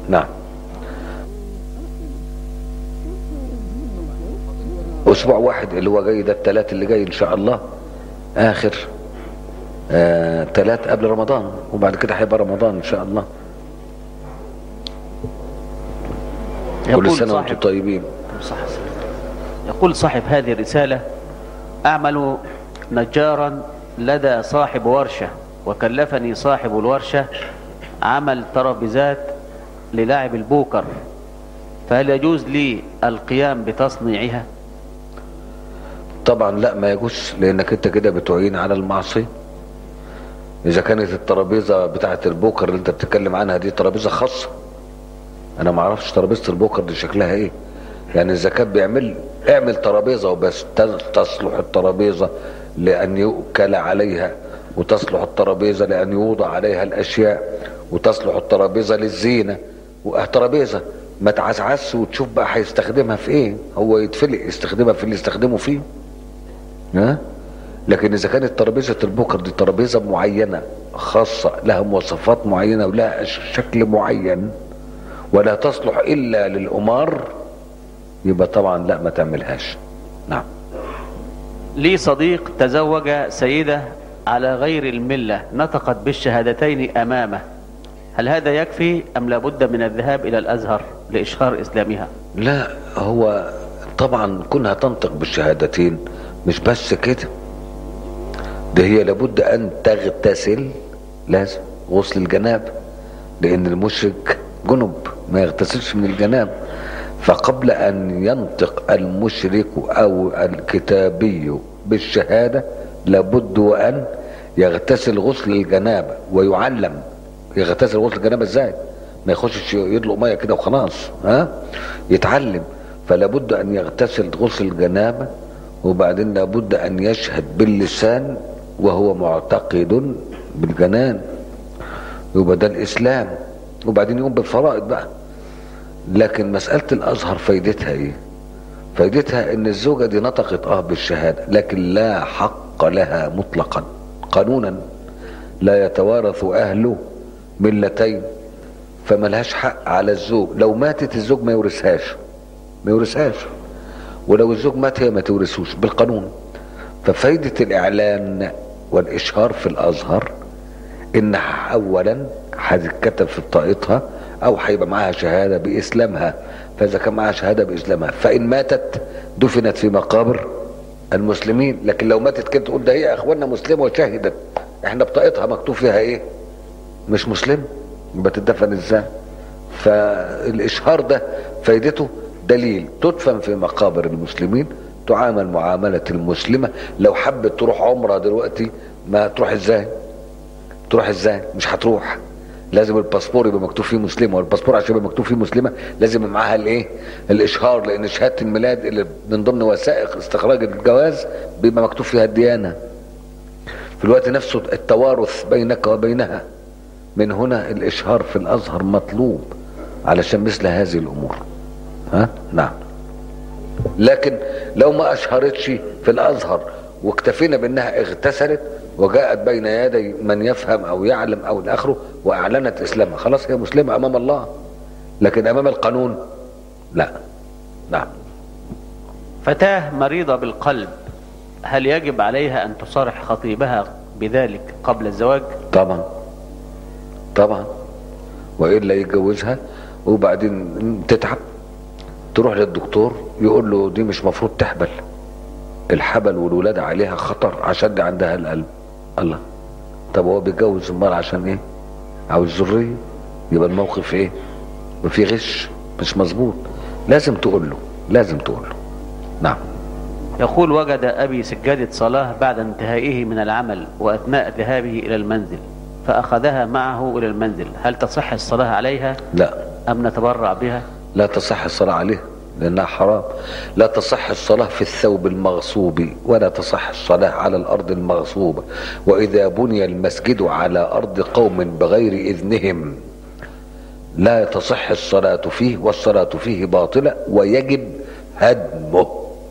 نعم اسبوع واحد اللي هو جاي ده التلات اللي جاي ان شاء الله اخر آه تلات قبل رمضان وبعد كده هيبقى رمضان ان شاء الله كل يقول سنه وانتم صاحب طيبين صح يقول صاحب هذه الرسالة أعمل نجارا لدى صاحب ورشة وكلفني صاحب الورشة عمل ترابيزات للاعب البوكر فهل يجوز لي القيام بتصنيعها طبعا لا ما يجوز لانك انت كده بتعين على المعصيه اذا كانت الترابيزه بتاعه البوكر اللي انت بتتكلم عنها دي ترابيزه خاصه انا ما اعرفش ترابيزه البوكر دي شكلها ايه يعني اذا كان بيعمل اعمل ترابيزه وبس ت- تصلح الترابيزه لان يؤكل عليها وتصلح الترابيزه لان يوضع عليها الاشياء وتصلح الترابيزه للزينه وترابيزه ما تعسعس وتشوف بقى هيستخدمها في ايه هو يتفلق يستخدمها في اللي يستخدمه فيه ها لكن اذا كانت ترابيزه البوكر دي ترابيزه معينه خاصه لها مواصفات معينه ولها أش- شكل معين ولا تصلح الا للامار يبقى طبعا لا ما تعملهاش نعم لي صديق تزوج سيدة على غير الملة نطقت بالشهادتين أمامه هل هذا يكفي أم لابد من الذهاب إلى الأزهر لإشهار إسلامها لا هو طبعا كونها تنطق بالشهادتين مش بس كده ده هي لابد ان تغتسل لازم غسل الجناب لان المشرك جنب ما يغتسلش من الجناب فقبل ان ينطق المشرك او الكتابي بالشهاده لابد وان يغتسل غسل الجنابه ويعلم يغتسل غسل الجنابه ازاي ما يخشش يدلق ميه كده وخلاص ها يتعلم فلا بد ان يغتسل غسل الجنابه وبعدين لابد ان يشهد باللسان وهو معتقد بالجنان يبقى ده الاسلام وبعدين يقوم بالفرائض بقى لكن مساله الازهر فايدتها ايه فايدتها ان الزوجه دي نطقت اه بالشهاده لكن لا حق لها مطلقا قانونا لا يتوارث اهله ملتين فملهاش حق على الزوج لو ماتت الزوج ما يورثهاش ما يورثهاش ولو الزوج مات هي ما تورثوش بالقانون ففايدة الإعلان والإشهار في الأزهر إن أولا هتتكتب في بطاقتها أو هيبقى معاها شهادة بإسلامها فإذا كان معاها شهادة بإسلامها فإن ماتت دفنت في مقابر المسلمين لكن لو ماتت كده تقول ده هي أخواننا مسلمة وشهدت إحنا بطاقتها مكتوب فيها إيه مش مسلم يبقى تدفن ازاي فالاشهار ده فايدته دليل تدفن في مقابر المسلمين تعامل معاملة المسلمة لو حبت تروح عمرة دلوقتي ما تروح ازاي تروح ازاي مش هتروح لازم الباسبور يبقى مكتوب فيه مسلمة والباسبور عشان يبقى مكتوب فيه مسلمة لازم يبقى معاها الايه الاشهار لان شهادة الميلاد اللي من ضمن وثائق استخراج الجواز بيبقى مكتوب فيها الديانة في الوقت نفسه التوارث بينك وبينها من هنا الاشهار في الازهر مطلوب علشان مثل هذه الامور ها نعم لكن لو ما اشهرتش في الازهر واكتفينا بانها اغتسلت وجاءت بين يدي من يفهم او يعلم او الاخره واعلنت اسلامها خلاص هي مسلمه امام الله لكن امام القانون لا نعم فتاة مريضة بالقلب هل يجب عليها أن تصارح خطيبها بذلك قبل الزواج طبعا طبعا والا يتجوزها وبعدين تتعب تروح للدكتور يقول له دي مش مفروض تحبل الحبل والولاده عليها خطر عشان دي عندها القلب الله طب هو بيتجوز امال عشان ايه عاوز ذريه يبقى الموقف ايه ما في غش مش مظبوط لازم تقول له لازم تقول له نعم يقول وجد أبي سجادة صلاة بعد انتهائه من العمل وأثناء ذهابه إلى المنزل فأخذها معه إلى المنزل هل تصح الصلاة عليها لا أم نتبرع بها لا تصح الصلاة عليه لأنها حرام لا تصح الصلاة في الثوب المغصوب ولا تصح الصلاة على الأرض المغصوبة وإذا بني المسجد على أرض قوم بغير إذنهم لا تصح الصلاة فيه والصلاة فيه باطلة ويجب هدمه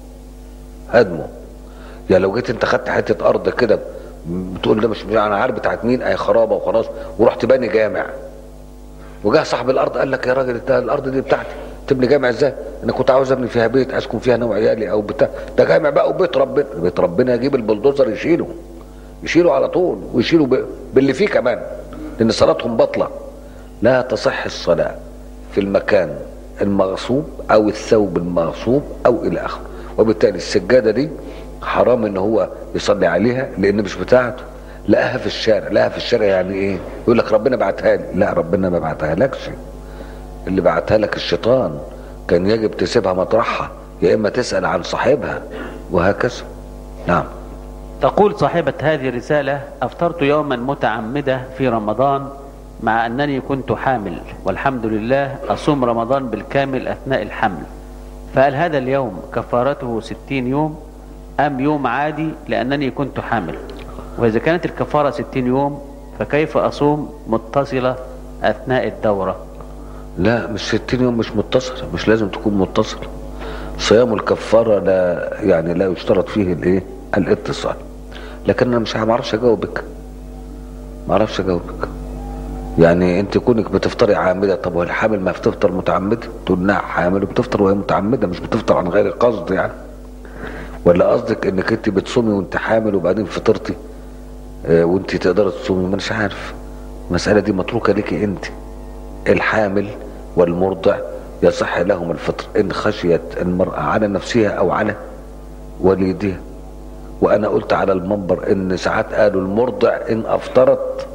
هدمه يعني لو جيت انت خدت حتة أرض كده بتقول ده مش انا عارف بتاعت مين اهي خرابة وخلاص ورحت باني جامع وجاء صاحب الارض قال لك يا راجل انت الارض دي بتاعتي تبني جامع ازاي انا كنت عاوز ابني فيها بيت اسكن فيها انا وعيالي او بتاع ده جامع بقى وبيت ربنا بيت ربنا يجيب البلدوزر يشيله يشيله على طول ويشيله ب... باللي فيه كمان لان صلاتهم باطله لا تصح الصلاه في المكان المغصوب او الثوب المغصوب او الى اخره وبالتالي السجاده دي حرام ان هو يصلي عليها لان مش بتاعته لقاها في الشارع لقاها في الشارع يعني ايه يقول لك ربنا بعتها لي لا ربنا ما بعتها لكش اللي بعتها لك الشيطان كان يجب تسيبها مطرحها يا اما تسال عن صاحبها وهكذا نعم تقول صاحبة هذه الرسالة أفطرت يوما متعمدة في رمضان مع أنني كنت حامل والحمد لله أصوم رمضان بالكامل أثناء الحمل فهل هذا اليوم كفارته ستين يوم أم يوم عادي لأنني كنت حامل وإذا كانت الكفارة ستين يوم فكيف أصوم متصلة أثناء الدورة لا مش 60 يوم مش متصلة مش لازم تكون متصلة صيام الكفارة لا يعني لا يشترط فيه الايه الاتصال لكن انا مش ما اعرفش اجاوبك ما اعرفش اجاوبك يعني انت كونك بتفطري عامدة طب والحامل ما بتفطر متعمدة تقول نعم حامل وبتفطر وهي متعمدة مش بتفطر عن غير قصد يعني ولا قصدك انك انت بتصومي وانت حامل وبعدين فطرتي اه وانت تقدري تصومي ما مش عارف المسألة دي متروكة لك انت الحامل والمرضع يصح لهم الفطر ان خشيت المرأة على نفسها او على والدها وانا قلت على المنبر ان ساعات قالوا المرضع ان افطرت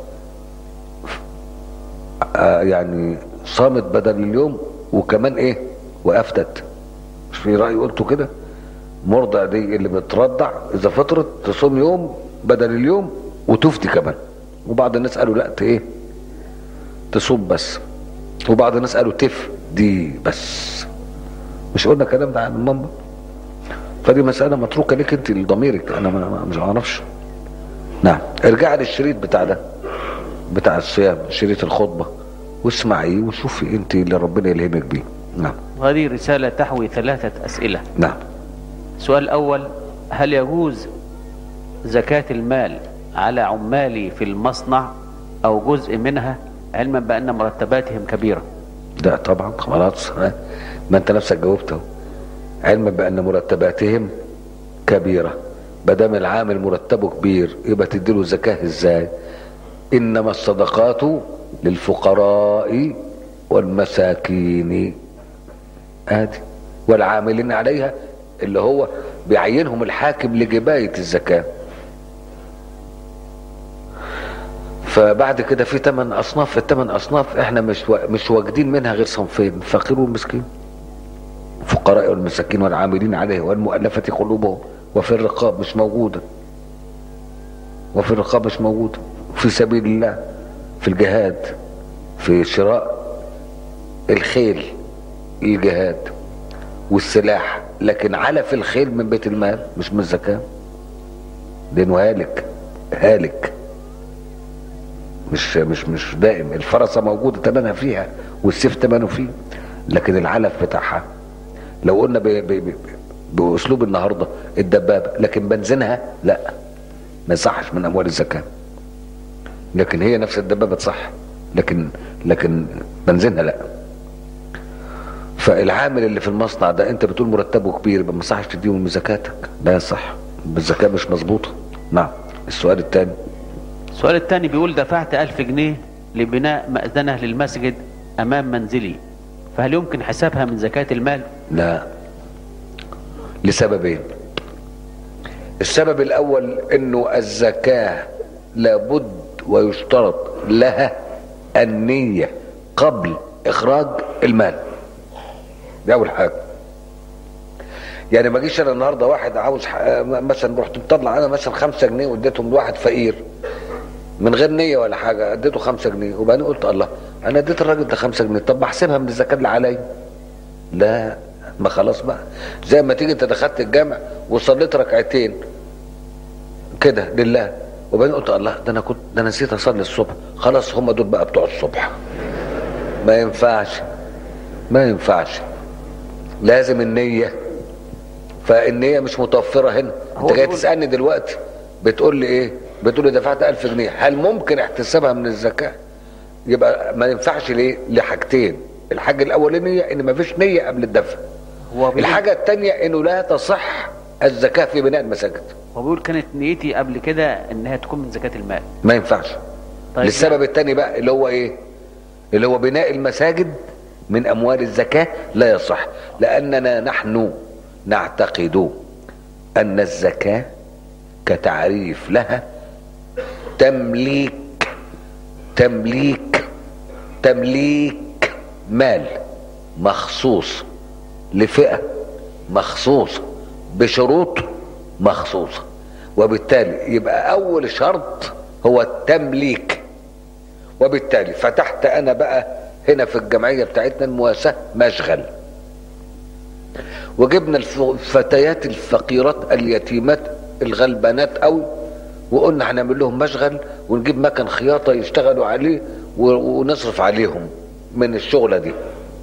آه يعني صامت بدل اليوم وكمان ايه وافتت مش في رأي قلته كده مرضع دي اللي بترضع اذا فطرت تصوم يوم بدل اليوم وتفتي كمان وبعض الناس قالوا لا ايه تصوم بس وبعض الناس قالوا تف دي بس مش قلنا الكلام ده عن المنبر فدي مسألة متروكة لك انت لضميرك انا ما ما- مش عارفش نعم ارجع للشريط بتاع ده بتاع الصيام شريط الخطبة واسمعيه وشوفي انت اللي ربنا يلهمك بيه نعم هذه رسالة تحوي ثلاثة أسئلة نعم السؤال الأول هل يجوز زكاة المال على عمالي في المصنع أو جزء منها علما بأن مرتباتهم كبيرة ده طبعا خلاص ها؟ ما انت نفسك جاوبت اهو علما بان مرتباتهم كبيره ما دام العامل مرتبه كبير يبقى تديله زكاه ازاي انما الصدقات للفقراء والمساكين ادي والعاملين عليها اللي هو بيعينهم الحاكم لجبايه الزكاه فبعد كده في ثمان اصناف الثمان اصناف احنا مش و... مش واجدين منها غير صنفين الفقير والمسكين الفقراء والمساكين والعاملين عليه والمؤلفة قلوبهم وفي الرقاب مش موجودة وفي الرقاب مش موجودة في سبيل الله في الجهاد في شراء الخيل الجهاد والسلاح لكن على في الخيل من بيت المال مش من الزكاة لأنه هالك هالك مش مش مش دائم الفرسة موجودة تمنها فيها والسيف تمنه فيه لكن العلف بتاعها لو قلنا ب- ب- ب- بأسلوب النهاردة الدبابة لكن بنزينها لا ما يصحش من أموال الزكاة لكن هي نفس الدبابة تصح لكن لكن بنزينها لا فالعامل اللي في المصنع ده انت بتقول مرتبه كبير يبقى ما يصحش تديه من زكاتك لا يصح بالزكاة مش مظبوطة نعم السؤال الثاني السؤال الثاني بيقول دفعت ألف جنيه لبناء مأذنة للمسجد أمام منزلي فهل يمكن حسابها من زكاة المال؟ لا لسببين السبب الاول انه الزكاة لابد ويشترط لها النية قبل اخراج المال دي اول حاجة يعني ما اجيش انا النهارده واحد عاوز ح- مثلا رحت مطلع انا مثلا خمسة جنيه واديتهم لواحد فقير من غير نية ولا حاجة اديته خمسة جنيه وبعدين قلت الله انا اديت الراجل ده خمسة جنيه طب ما احسبها من الزكاة اللي عليا لا ما خلاص بقى زي ما تيجي انت دخلت الجامع وصليت ركعتين كده لله وبعدين قلت الله ده انا كنت ده انا نسيت اصلي الصبح خلاص هم دول بقى بتوع الصبح ما ينفعش ما ينفعش لازم النية فالنية مش متوفرة هنا هو انت جاي بيقول- تسألني دلوقتي بتقول لي ايه بتقول لي دفعت ألف جنيه هل ممكن احتسابها من الزكاة يبقى ما ينفعش ليه لحاجتين الحاجه الاولانيه ان ما فيش نيه قبل الدفع هو بيقول- الحاجه الثانيه انه لا تصح الزكاه في بناء المساجد هو بيقول كانت نيتي قبل كده انها تكون من زكاه المال ما ينفعش طيب للسبب الثاني بقى اللي هو ايه اللي هو بناء المساجد من اموال الزكاه لا يصح لاننا نحن نعتقد ان الزكاه كتعريف لها تمليك تمليك تمليك مال مخصوص لفئه مخصوصه بشروط مخصوصه وبالتالي يبقى اول شرط هو التمليك وبالتالي فتحت انا بقى هنا في الجمعيه بتاعتنا المواساه مشغل وجبنا الف- الفتيات الفقيرات اليتيمات الغلبانات قوي وقلنا هنعمل لهم مشغل ونجيب مكن خياطه يشتغلوا عليه و- ونصرف عليهم من الشغله دي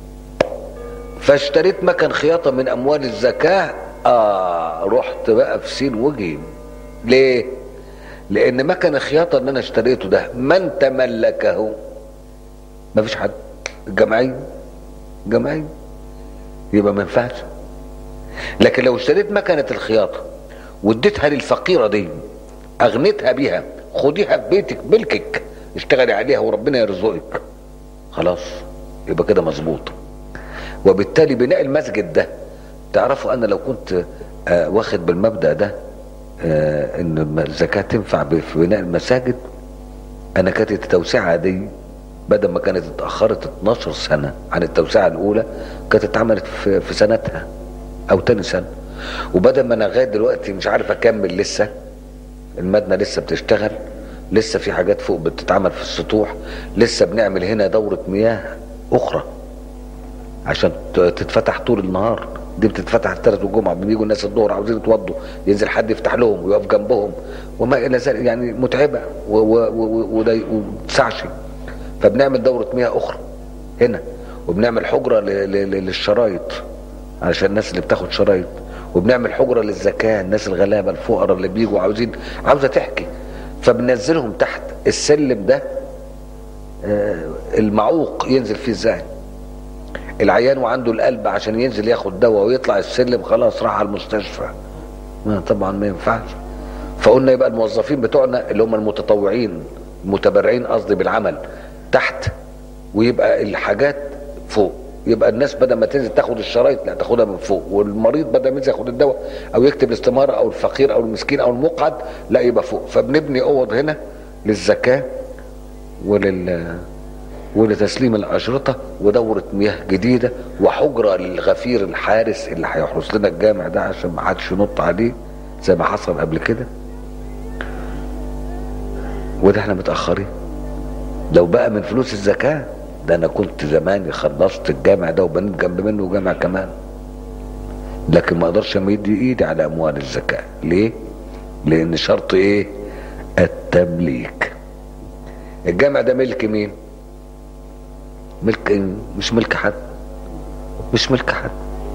فاشتريت مكن خياطه من اموال الزكاه اه رحت بقى في سين وجيم ليه لان مكن الخياطه اللي انا اشتريته ده من تملكه مفيش حد الجمعيه جمعيه يبقى ما ينفعش لكن لو اشتريت مكنه الخياطه واديتها للفقيره دي اغنيتها بيها خديها في بيتك ملكك اشتغلي عليها وربنا يرزقك خلاص يبقى كده مظبوط وبالتالي بناء المسجد ده تعرفوا انا لو كنت آه واخد بالمبدا ده آه ان الم- الزكاه تنفع ب- في بناء المساجد انا كانت التوسعه دي بدل ما كانت اتاخرت 12 سنه عن التوسعه الاولى كانت اتعملت في, في سنتها او تاني سنه وبدل ما انا لغايه دلوقتي مش عارف اكمل لسه المبنى لسه بتشتغل لسه في حاجات فوق بتتعمل في السطوح لسه بنعمل هنا دوره مياه اخرى عشان ت- تتفتح طول النهار دي بتتفتح الثلاث والجمعه بيجوا الناس الظهر عاوزين يتوضوا ينزل حد يفتح لهم ويقف جنبهم وما الى ذلك يعني متعبه و- و- و- وده وتسعش فبنعمل دوره مياه اخرى هنا وبنعمل حجره ل- ل- ل- للشرايط علشان الناس اللي بتاخد شرايط وبنعمل حجره للزكاه الناس الغلابه الفقراء اللي بيجوا عاوزين عاوزه تحكي فبننزلهم تحت السلم ده آه، المعوق ينزل فيه ازاي العيان وعنده القلب عشان ينزل ياخد دواء ويطلع السلم خلاص راح على المستشفى ما طبعا ما ينفعش فقلنا يبقى الموظفين بتوعنا اللي هم المتطوعين المتبرعين قصدي بالعمل تحت ويبقى الحاجات فوق يبقى الناس بدل ما تنزل تاخد الشرايط لا تاخدها من فوق والمريض بدل ما ينزل ياخد الدواء او يكتب الاستماره او الفقير او المسكين او المقعد لا يبقى فوق فبنبني اوض هنا للزكاه ولل ولتسليم الأشرطة ودورة مياه جديدة وحجرة للغفير الحارس اللي هيحرس لنا الجامع ده عشان ما حدش ينط عليه زي ما حصل قبل كده وده احنا متأخرين لو بقى من فلوس الزكاة ده انا كنت زماني خلصت الجامع ده وبنيت جنب منه جامع كمان لكن ما اقدرش امد ايدي على اموال الزكاة ليه لان شرط ايه التمليك الجامع ده ملك مين ملك مش ملك حد مش ملك حد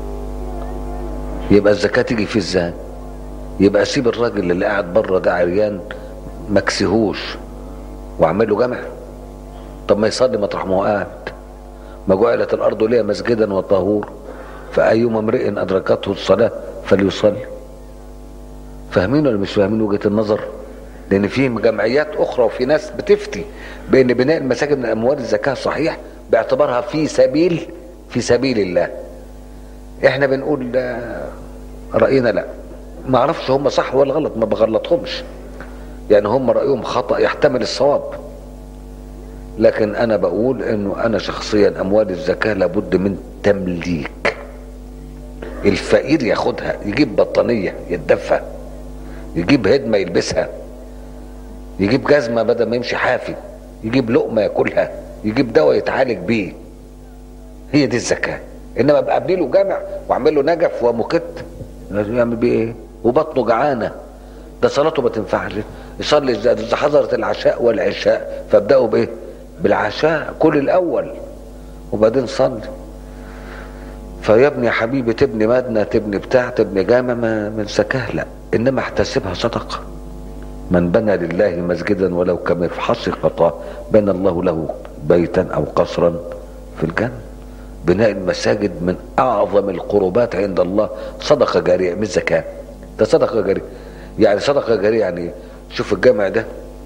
يبقى الزكاة تيجي فيه ازاي يبقى اسيب الراجل اللي قاعد بره ده عريان ما اكسهوش واعمل له جامع طب ما يصلي مطرح ما هو قاعد ما جعلت الارض لي مسجدا وطهور فايما امرئ ادركته الصلاه فليصلي فاهمين ولا مش فاهمين وجهه النظر لان في جمعيات اخرى وفي ناس بتفتي بان بناء المساجد من اموال الزكاه صحيح باعتبارها في سبيل في سبيل الله احنا بنقول آه، راينا لا ما اعرفش هم صح ولا غلط ما بغلطهمش يعني هم رايهم خطا يحتمل الصواب لكن انا بقول انه انا شخصيا اموال الزكاه لابد من تمليك الفقير ياخدها يجيب بطانيه يتدفى يجيب هدمه يلبسها يجيب جزمه بدل ما يمشي حافي يجيب لقمه ياكلها يجيب دواء يتعالج بيه هي دي الزكاه انما ابقى ابني له جامع واعمل له نجف ومكت لازم يعمل بيه ايه وبطنه جعانه ده صلاته ما تنفعش يصلي إذا إذا حضرت العشاء والعشاء فابداوا بايه بالعشاء كل الاول وبعدين صلي فيا ابني يا حبيبي تبني مدنة تبني بتاع تبني جامع ما من زكاه لا انما احتسبها صدقه من بنى لله مسجدا ولو كمفحص خطاه بنى الله له بيتا او قصرا في الجنه بناء المساجد من اعظم القربات عند الله صدقه جاريه مش زكاه ده صدقه جاريه يعني صدقه جاريه يعني شوف الجامع ده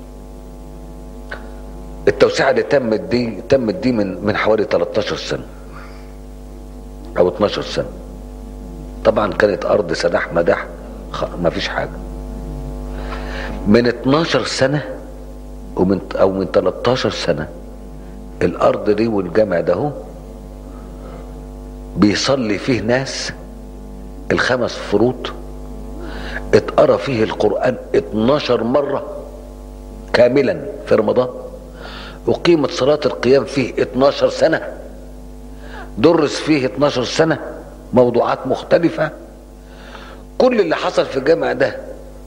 التوسعه اللي تمت دي تمت دي من من حوالي 13 سنه او 12 سنه طبعا كانت ارض سداح مداح ما فيش حاجه من 12 سنه ومن او من 13 سنه الارض دي والجامع ده هو بيصلي فيه ناس الخمس فروض اتقرا فيه القران 12 مره كاملا في رمضان أقيمت صلاة القيام فيه 12 سنة درس فيه 12 سنة موضوعات مختلفة كل اللي حصل في الجامع ده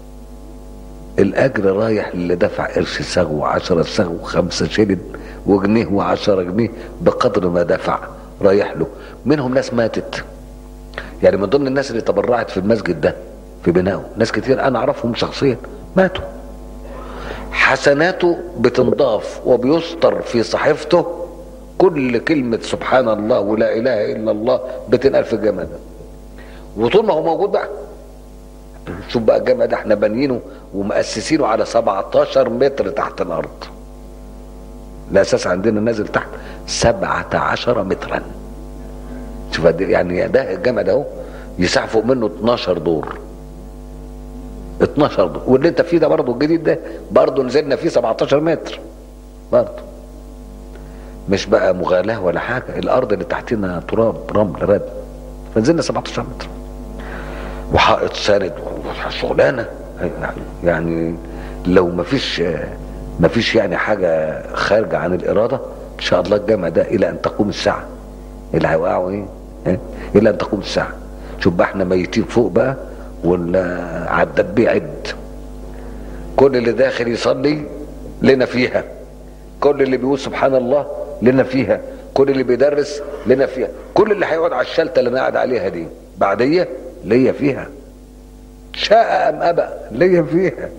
الأجر رايح للي دفع قرش سغو وعشرة سغو وخمسة شلن وجنيه وعشرة جنيه بقدر ما دفع رايح له منهم ناس ماتت يعني من ضمن الناس اللي تبرعت في المسجد ده في بنائه ناس كتير أنا أعرفهم شخصيا ماتوا حسناته بتنضاف وبيسطر في صحيفته كل كلمة سبحان الله ولا إله إلا الله بتنقل في الجامع ده وطول ما هو موجود بقى شوف بقى الجامع ده احنا بانيينه ومؤسسينه على 17 متر تحت الأرض الأساس عندنا نازل تحت 17 مترا شوف يعني ده الجامع ده اهو يسع فوق منه 12 دور 12 دور واللي انت فيه ده برضه الجديد ده برضه نزلنا فيه 17 متر برضه مش بقى مغالاه ولا حاجه الارض اللي تحتنا تراب رمل رد فنزلنا 17 متر وحائط ساند شغلانه يعني لو ما فيش ما فيش يعني حاجه خارجه عن الاراده ان شاء الله الجامع ده الى ان تقوم الساعه اللي هيوقعوا ايه؟ الى ان تقوم الساعه شوف بقى احنا ميتين فوق بقى ولا عداد بيعد كل اللي داخل يصلي لنا فيها كل اللي بيقول سبحان الله لنا فيها كل اللي بيدرس لنا فيها كل اللي هيقعد على الشلته اللي انا قاعد عليها دي بعديه ليا فيها شاء ام ابى ليا فيها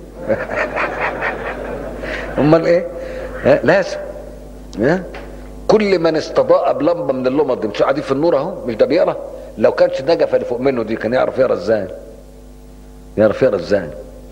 امال ايه ها لازم ها كل من استضاء بلمبه من اللمض دي مش قاعدين في النور اهو مش ده بيقرا لو كانش النجفه اللي فوق منه دي كان يعرف يقرا ازاي يعرف يقرا ازاي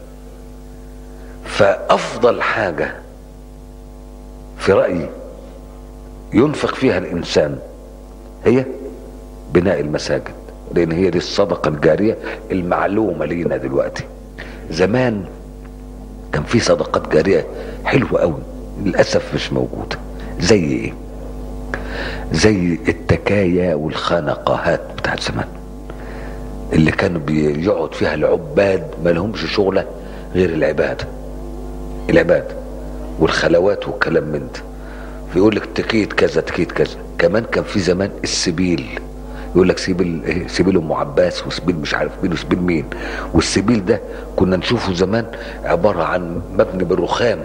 فافضل حاجه في رايي ينفق فيها الانسان هي بناء المساجد لان هي دي الصدقه الجاريه المعلومه لينا دلوقتي زمان كان في صدقات جاريه حلوه قوي للاسف مش موجوده زي ايه زي التكايا والخنقاهات بتاعت زمان اللي كانوا بيقعد فيها العباد ما لهمش شغله غير العباده العباده والخلوات والكلام من ده فيقول لك تكيت كذا تكيت كذا كمان كان في زمان السبيل يقول لك سبيل ايه سبيل ام عباس وسبيل مش عارف مين وسبيل مين والسبيل ده كنا نشوفه زمان عباره عن مبني بالرخام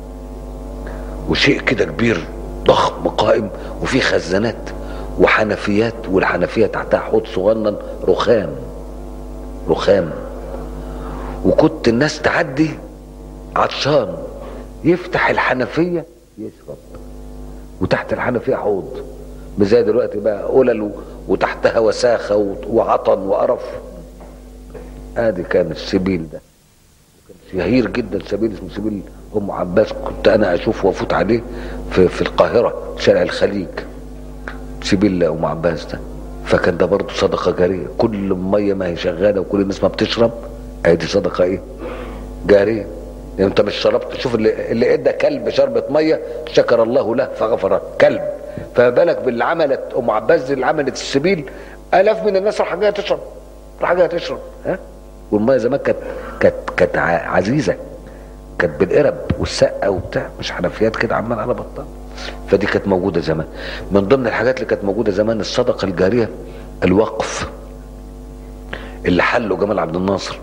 وشيء كده كبير ضخم قائم وفيه خزانات وحنفيات والحنفيه تحتها حوض صغنن رخام رخام وكنت الناس تعدي عطشان يفتح الحنفيه يشرب وتحت الحنفيه حوض مش زي دلوقتي بقى قلل وتحتها وساخه وعطن وقرف ادي كان السبيل ده كان شهير جدا سبيل اسمه سبيل ام عباس كنت انا اشوف وافوت عليه في, في القاهره شارع الخليج سبيل ام عباس ده فكان ده برضه صدقه جاريه كل ميه ما هي شغاله وكل الناس ما بتشرب ادي صدقه ايه جاريه يعني انت مش شربت شوف اللي, اللي ادى كلب شربة ميه شكر الله له فغفر كلب فما بالك باللي عملت ام عباس دي اللي عملت السبيل الاف من الناس راح جايه تشرب راح جايه تشرب ها والميه زمان كانت كانت كانت عزيزه كانت بالقرب والسقه وبتاع مش حنفيات كده عمال على بطال فدي كانت موجوده زمان من ضمن الحاجات اللي كانت موجوده زمان الصدقه الجاريه الوقف اللي حله جمال عبد الناصر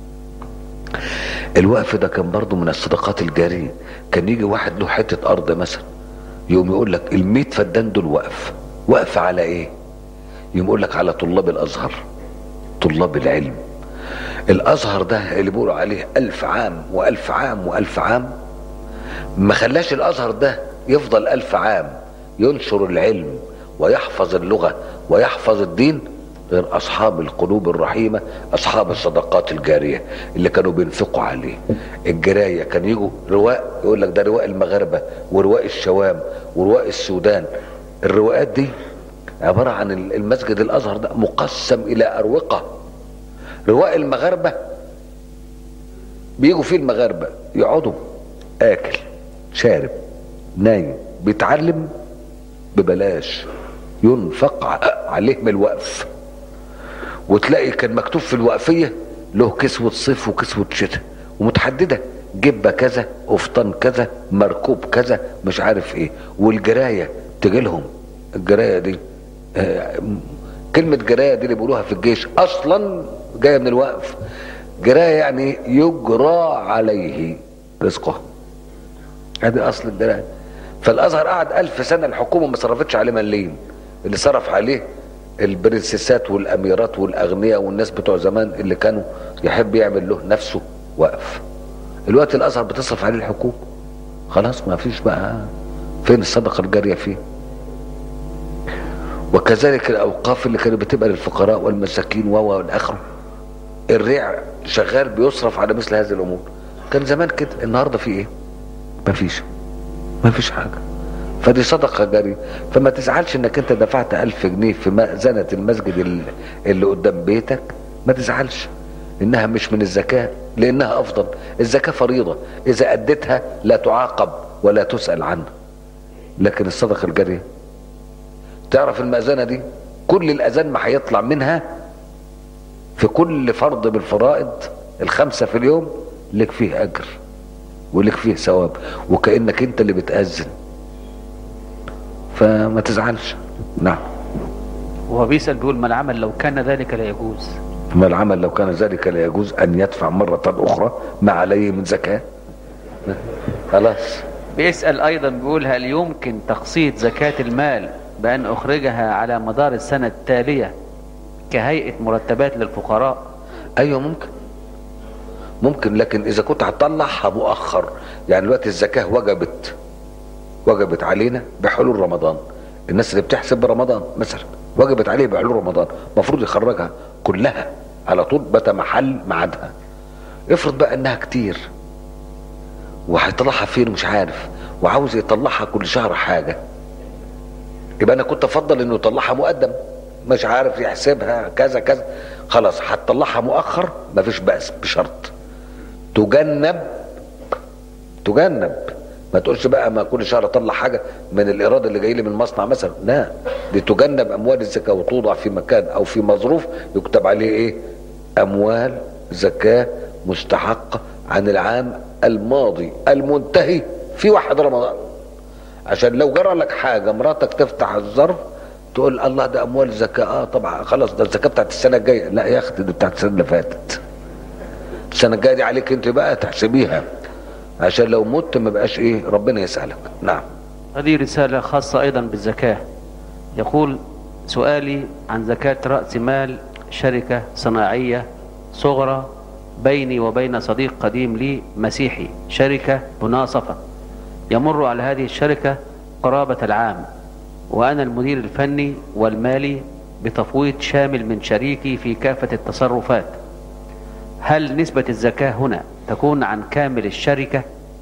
الوقف ده كان برضه من الصدقات الجاريه كان يجي واحد له حته ارض مثلا يقوم يقول لك ال فدان دول وقف وقف على ايه يقوم يقول لك على طلاب الازهر طلاب العلم الازهر ده اللي بيقولوا عليه الف عام والف عام والف عام ما خلاش الازهر ده يفضل ألف عام ينشر العلم ويحفظ اللغة ويحفظ الدين غير أصحاب القلوب الرحيمة أصحاب الصدقات الجارية اللي كانوا بينفقوا عليه الجراية كان يجوا رواء يقول لك ده رواء المغاربة ورواء الشوام ورواء السودان الرواءات دي عبارة عن المسجد الأزهر ده مقسم إلى أروقة رواء المغاربة بيجوا فيه المغاربة يقعدوا آكل شارب نايم بيتعلم ببلاش ينفق عليهم الوقف وتلاقي كان مكتوب في الوقفية له كسوة صيف وكسوة شتاء ومتحددة جبة كذا قفطان كذا مركوب كذا مش عارف ايه والجراية تجي لهم الجراية دي آه كلمة جراية دي اللي بيقولوها في الجيش اصلا جاية من الوقف جراية يعني يجرى عليه رزقه هذه اصل الجراية فالازهر قعد الف سنة الحكومة ما صرفتش عليه مليم اللي صرف عليه البرنسيسات والاميرات والاغنياء والناس بتوع زمان اللي كانوا يحب يعمل له نفسه وقف الوقت الازهر بتصرف عليه الحكومه خلاص ما فيش بقى فين الصدقه الجاريه فيه وكذلك الاوقاف اللي كانت بتبقى للفقراء والمساكين و والى اخره الريع شغال بيصرف على مثل هذه الامور كان زمان كده النهارده في ايه ما فيش ما فيش حاجه فدي صدقه جاريه فما تزعلش انك انت دفعت ألف جنيه في مأذنة المسجد اللي قدام بيتك ما تزعلش انها مش من الزكاة لانها افضل الزكاة فريضة اذا اديتها لا تعاقب ولا تسأل عنها لكن الصدقة الجارية تعرف المأذنة دي كل الاذان ما هيطلع منها في كل فرض بالفرائض الخمسة في اليوم لك فيه اجر ولك فيه ثواب وكأنك انت اللي بتأذن فما تزعلش نعم وهو بيسأل بيقول ما العمل لو كان ذلك لا يجوز ما العمل لو كان ذلك لا يجوز أن يدفع مرة أخرى ما عليه من زكاة خلاص بيسأل أيضا بيقول هل يمكن تقسيط زكاة المال بأن أخرجها على مدار السنة التالية كهيئة مرتبات للفقراء أيوة ممكن ممكن لكن إذا كنت هتطلعها مؤخر يعني دلوقتي الزكاة وجبت وجبت علينا بحلول رمضان الناس اللي بتحسب برمضان مثلا وجبت عليه بحلول رمضان المفروض يخرجها كلها على طول بتا محل ميعادها افرض بقى انها كتير وهيطلعها فين مش عارف وعاوز يطلعها كل شهر حاجه يبقى انا كنت افضل انه يطلعها مقدم مش عارف يحسبها كذا كذا خلاص هتطلعها مؤخر مفيش بأس بشرط تجنب تجنب ما تقولش بقى ما كل شهر اطلع حاجه من الايراد اللي جاي لي من المصنع مثلا لا دي تجنب اموال الزكاه وتوضع في مكان او في مظروف يكتب عليه ايه اموال زكاه مستحقه عن العام الماضي المنتهي في واحد رمضان عشان لو جرى لك حاجه مراتك تفتح الظرف تقول الله ده اموال زكاه اه طبعا خلاص ده الزكاه بتاعت السنه الجايه لا يا اختي دي بتاعت السنه اللي فاتت السنه الجايه دي عليك انت بقى تحسبيها عشان لو مت ما بقاش ايه ربنا يسألك نعم هذه رسالة خاصة أيضا بالزكاة يقول سؤالي عن زكاة رأس مال شركة صناعية صغرى بيني وبين صديق قديم لي مسيحي شركة مناصفة يمر على هذه الشركة قرابة العام وأنا المدير الفني والمالي بتفويض شامل من شريكي في كافة التصرفات هل نسبة الزكاة هنا تكون عن كامل الشركة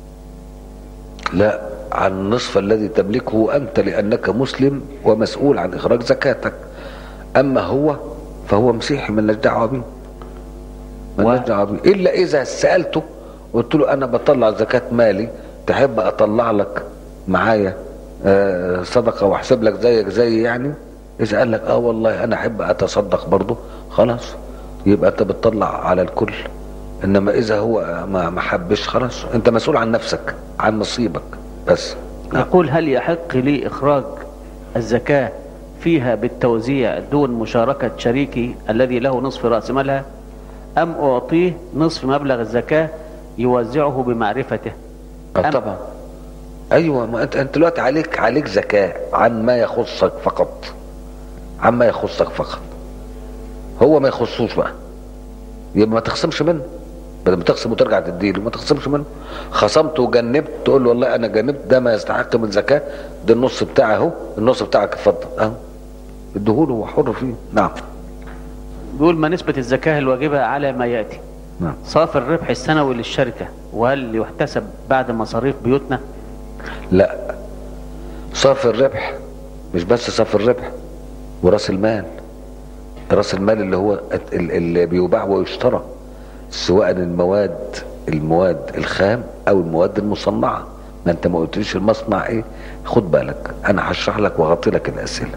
لا عن النصف الذي تملكه أنت لأنك مسلم ومسؤول عن إخراج زكاتك أما هو فهو مسيحي مالناش دعوة بيه مالناش دعوة بيه إلا إذا سألته قلت له أنا بطلع زكاة مالي تحب أطلع لك معايا آه صدقة وأحسب لك زيك زي يعني إذا قال لك آه والله أنا أحب أتصدق برضه خلاص يبقى أنت بتطلع على الكل انما اذا هو ما ما حبش خلاص انت مسؤول عن نفسك عن نصيبك بس يقول هل يحق لي إخراج الزكاة فيها بالتوزيع دون مشاركة شريكي الذي له نصف رأس مالها أم أعطيه نصف مبلغ الزكاة يوزعه بمعرفته آه طبعا ايوه ما انت انت دلوقتي عليك عليك زكاه عن ما يخصك فقط عن ما يخصك فقط هو ما يخصوش بقى يبقى ما تخصمش منه بدل ما تخصم وترجع تديله ما تخصمش منه خصمت وجنبت تقول له والله انا جنبت ده ما يستحق من زكاه ده النص بتاعي اهو النص بتاعك اتفضل اهو اديهوله هو حر فيه نعم بيقول ما نسبة الزكاة الواجبة على ما يأتي نعم صافي الربح السنوي للشركة وهل يحتسب بعد مصاريف بيوتنا لا صافي الربح مش بس صافي الربح وراس المال راس المال اللي هو ال- اللي بيباع ويشترى سواء المواد المواد الخام او المواد المصنعه ما انت ما قلتليش المصنع ايه خد بالك انا هشرح لك واغطي لك الاسئله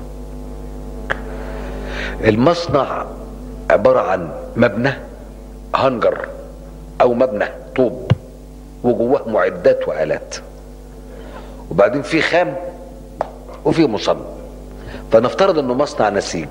المصنع عباره عن مبنى هنجر او مبنى طوب وجواه معدات والات وبعدين في خام وفي مصنع فنفترض انه مصنع نسيج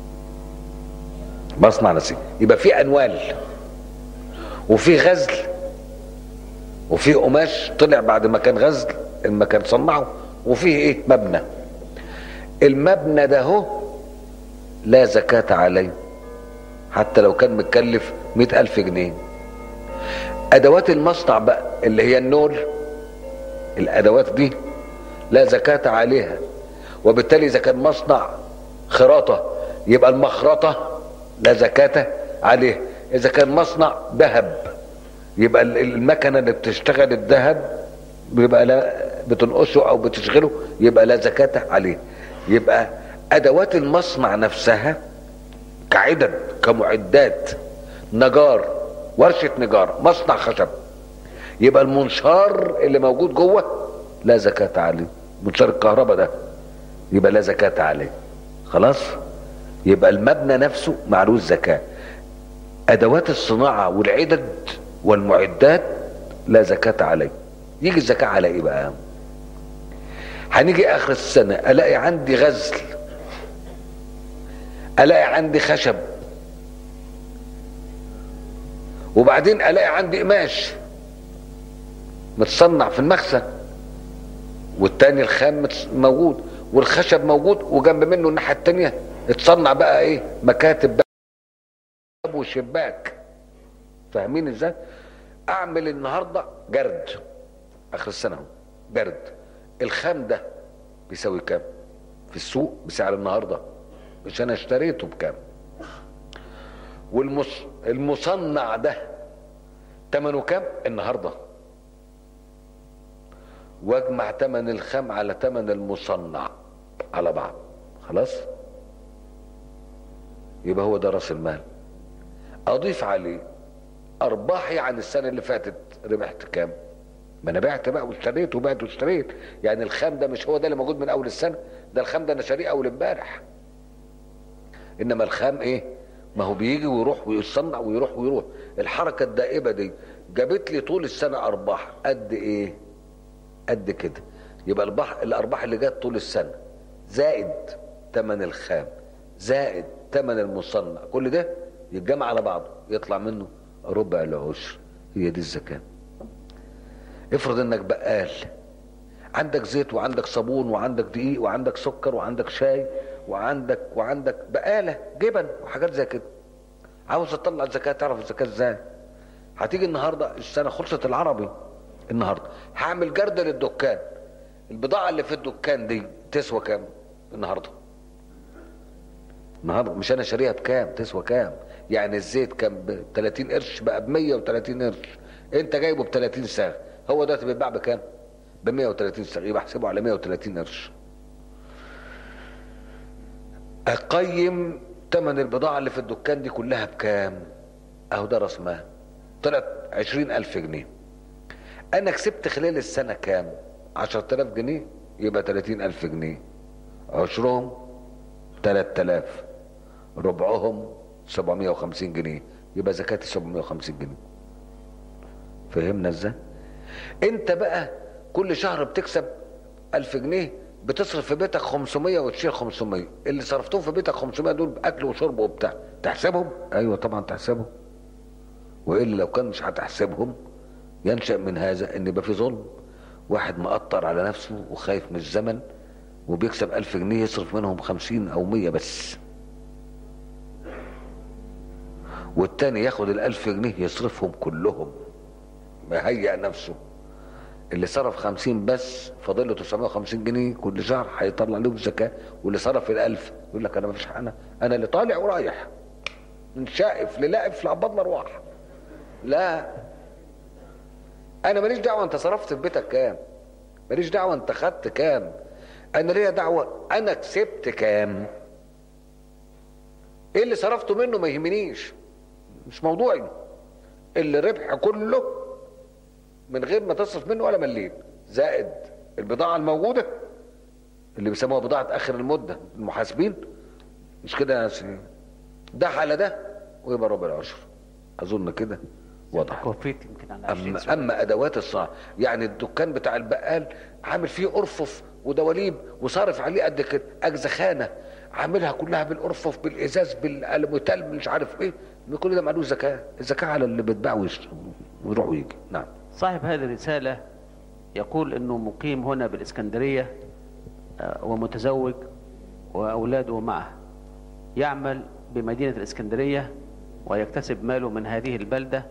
مصنع نسيج يبقى في انوال وفي غزل وفي قماش طلع بعد ما كان غزل ما كان صنعه وفيه ايه مبنى المبنى ده هو لا زكاة عليه حتى لو كان متكلف مئة ألف جنيه أدوات المصنع بقى اللي هي النول الأدوات دي لا زكاة عليها وبالتالي إذا كان مصنع خراطة يبقى المخرطة لا زكاة عليه إذا كان مصنع ذهب يبقى ال- المكنة اللي بتشتغل الذهب بيبقى لا بتنقشه أو بتشغله يبقى لا زكاة عليه يبقى أدوات المصنع نفسها كعدد كمعدات نجار ورشة نجار مصنع خشب يبقى المنشار اللي موجود جوه لا زكاة عليه منشار الكهرباء ده يبقى لا زكاة عليه خلاص يبقى المبنى نفسه معلوش زكاة أدوات الصناعة والعدد والمعدات لا زكاة عليه يجي الزكاة على إيه بقى هنيجي آخر السنة ألاقي عندي غزل ألاقي عندي خشب وبعدين ألاقي عندي قماش متصنع في المخزن والتاني الخام متص- موجود والخشب موجود وجنب منه الناحيه التانيه اتصنع بقى ايه مكاتب بقى وشباك فاهمين ازاي اعمل النهارده جرد اخر السنه اهو جرد الخام ده بيساوي كام في السوق بسعر النهارده مش انا اشتريته بكام والمص... المصنع ده ثمنه كام النهارده واجمع ثمن الخام على ثمن المصنع على بعض خلاص يبقى هو ده راس المال اضيف عليه ارباحي عن السنه اللي فاتت ربحت كام ما انا بعت بقى واشتريت وبعت واشتريت يعني الخام ده مش هو ده اللي موجود من اول السنه ده الخام ده انا شاريه اول امبارح انما الخام ايه ما هو بيجي ويروح ويصنع ويروح ويروح الحركه الدائبه دي جابت لي طول السنه ارباح قد ايه قد كده يبقى البح... الارباح اللي جت طول السنه زائد ثمن الخام زائد ثمن المصنع كل ده يتجمع على بعضه يطلع منه ربع العشر هي دي الزكاه افرض انك بقال عندك زيت وعندك صابون وعندك دقيق وعندك سكر وعندك شاي وعندك وعندك بقاله جبن وحاجات زي كده عاوز تطلع الزكاه تعرف الزكاه ازاي هتيجي النهارده السنه خلصت العربي النهارده هعمل جرد للدكان البضاعه اللي في الدكان دي تسوى كام النهارده النهارده مش انا شاريها بكام تسوى كام يعني الزيت كان ب 30 قرش بقى ب 130 قرش انت جايبه ب 30 ساغ هو دلوقتي بيتباع بكام ب 130 ساغ يبقى احسبه على 130 قرش اقيم ثمن البضاعه اللي في الدكان دي كلها بكام اهو ده راس مال طلعت 20000 جنيه انا كسبت خلال السنه كام 10000 جنيه يبقى 30000 جنيه عشرهم 3000 ربعهم 750 جنيه يبقى زكاتي 750 جنيه فهمنا ازاي انت بقى كل شهر بتكسب 1000 جنيه بتصرف في بيتك 500 وتشيل 500 اللي صرفتهم في بيتك 500 دول باكل وشرب وبتاع تحسبهم ايوه طبعا تحسبهم والا لو كان مش هتحسبهم ينشا من هذا ان يبقى في ظلم واحد مقطر على نفسه وخايف من الزمن وبيكسب ألف جنيه يصرف منهم خمسين أو مية بس والتاني ياخد الألف جنيه يصرفهم كلهم مهيأ نفسه اللي صرف خمسين بس فاضل له 950 جنيه كل شهر هيطلع لهم زكاة واللي صرف الألف يقول لك أنا ما فيش أنا أنا اللي طالع ورايح من شائف للائف لعباد الأرواح لا أنا ماليش دعوة أنت صرفت في بيتك كام ماليش دعوة أنت خدت كام أنا ليا دعوة أنا كسبت كام إيه اللي صرفته منه ما يهمنيش مش موضوعي اللي ربح كله من غير ما تصرف منه ولا مليم زائد البضاعة الموجودة اللي بيسموها بضاعة آخر المدة المحاسبين مش كده يا سيدي ده على ده ويبقى ربع العشر أظن كده واضح وفيت يمكن على 20 أما, سؤال أما أدوات الصنع يعني الدكان بتاع البقال عامل فيه أرفف ودواليب وصارف عليه قد كده أجزخانة عاملها كلها بالأرفف بالإزاز بالألموتال مش عارف إيه كل ده معلوش زكاة الزكاة على اللي بيتباع ويشتري ويروح ويجي نعم صاحب هذه الرسالة يقول انه مقيم هنا بالاسكندرية آه، ومتزوج واولاده معه يعمل بمدينة الاسكندرية ويكتسب ماله من هذه البلدة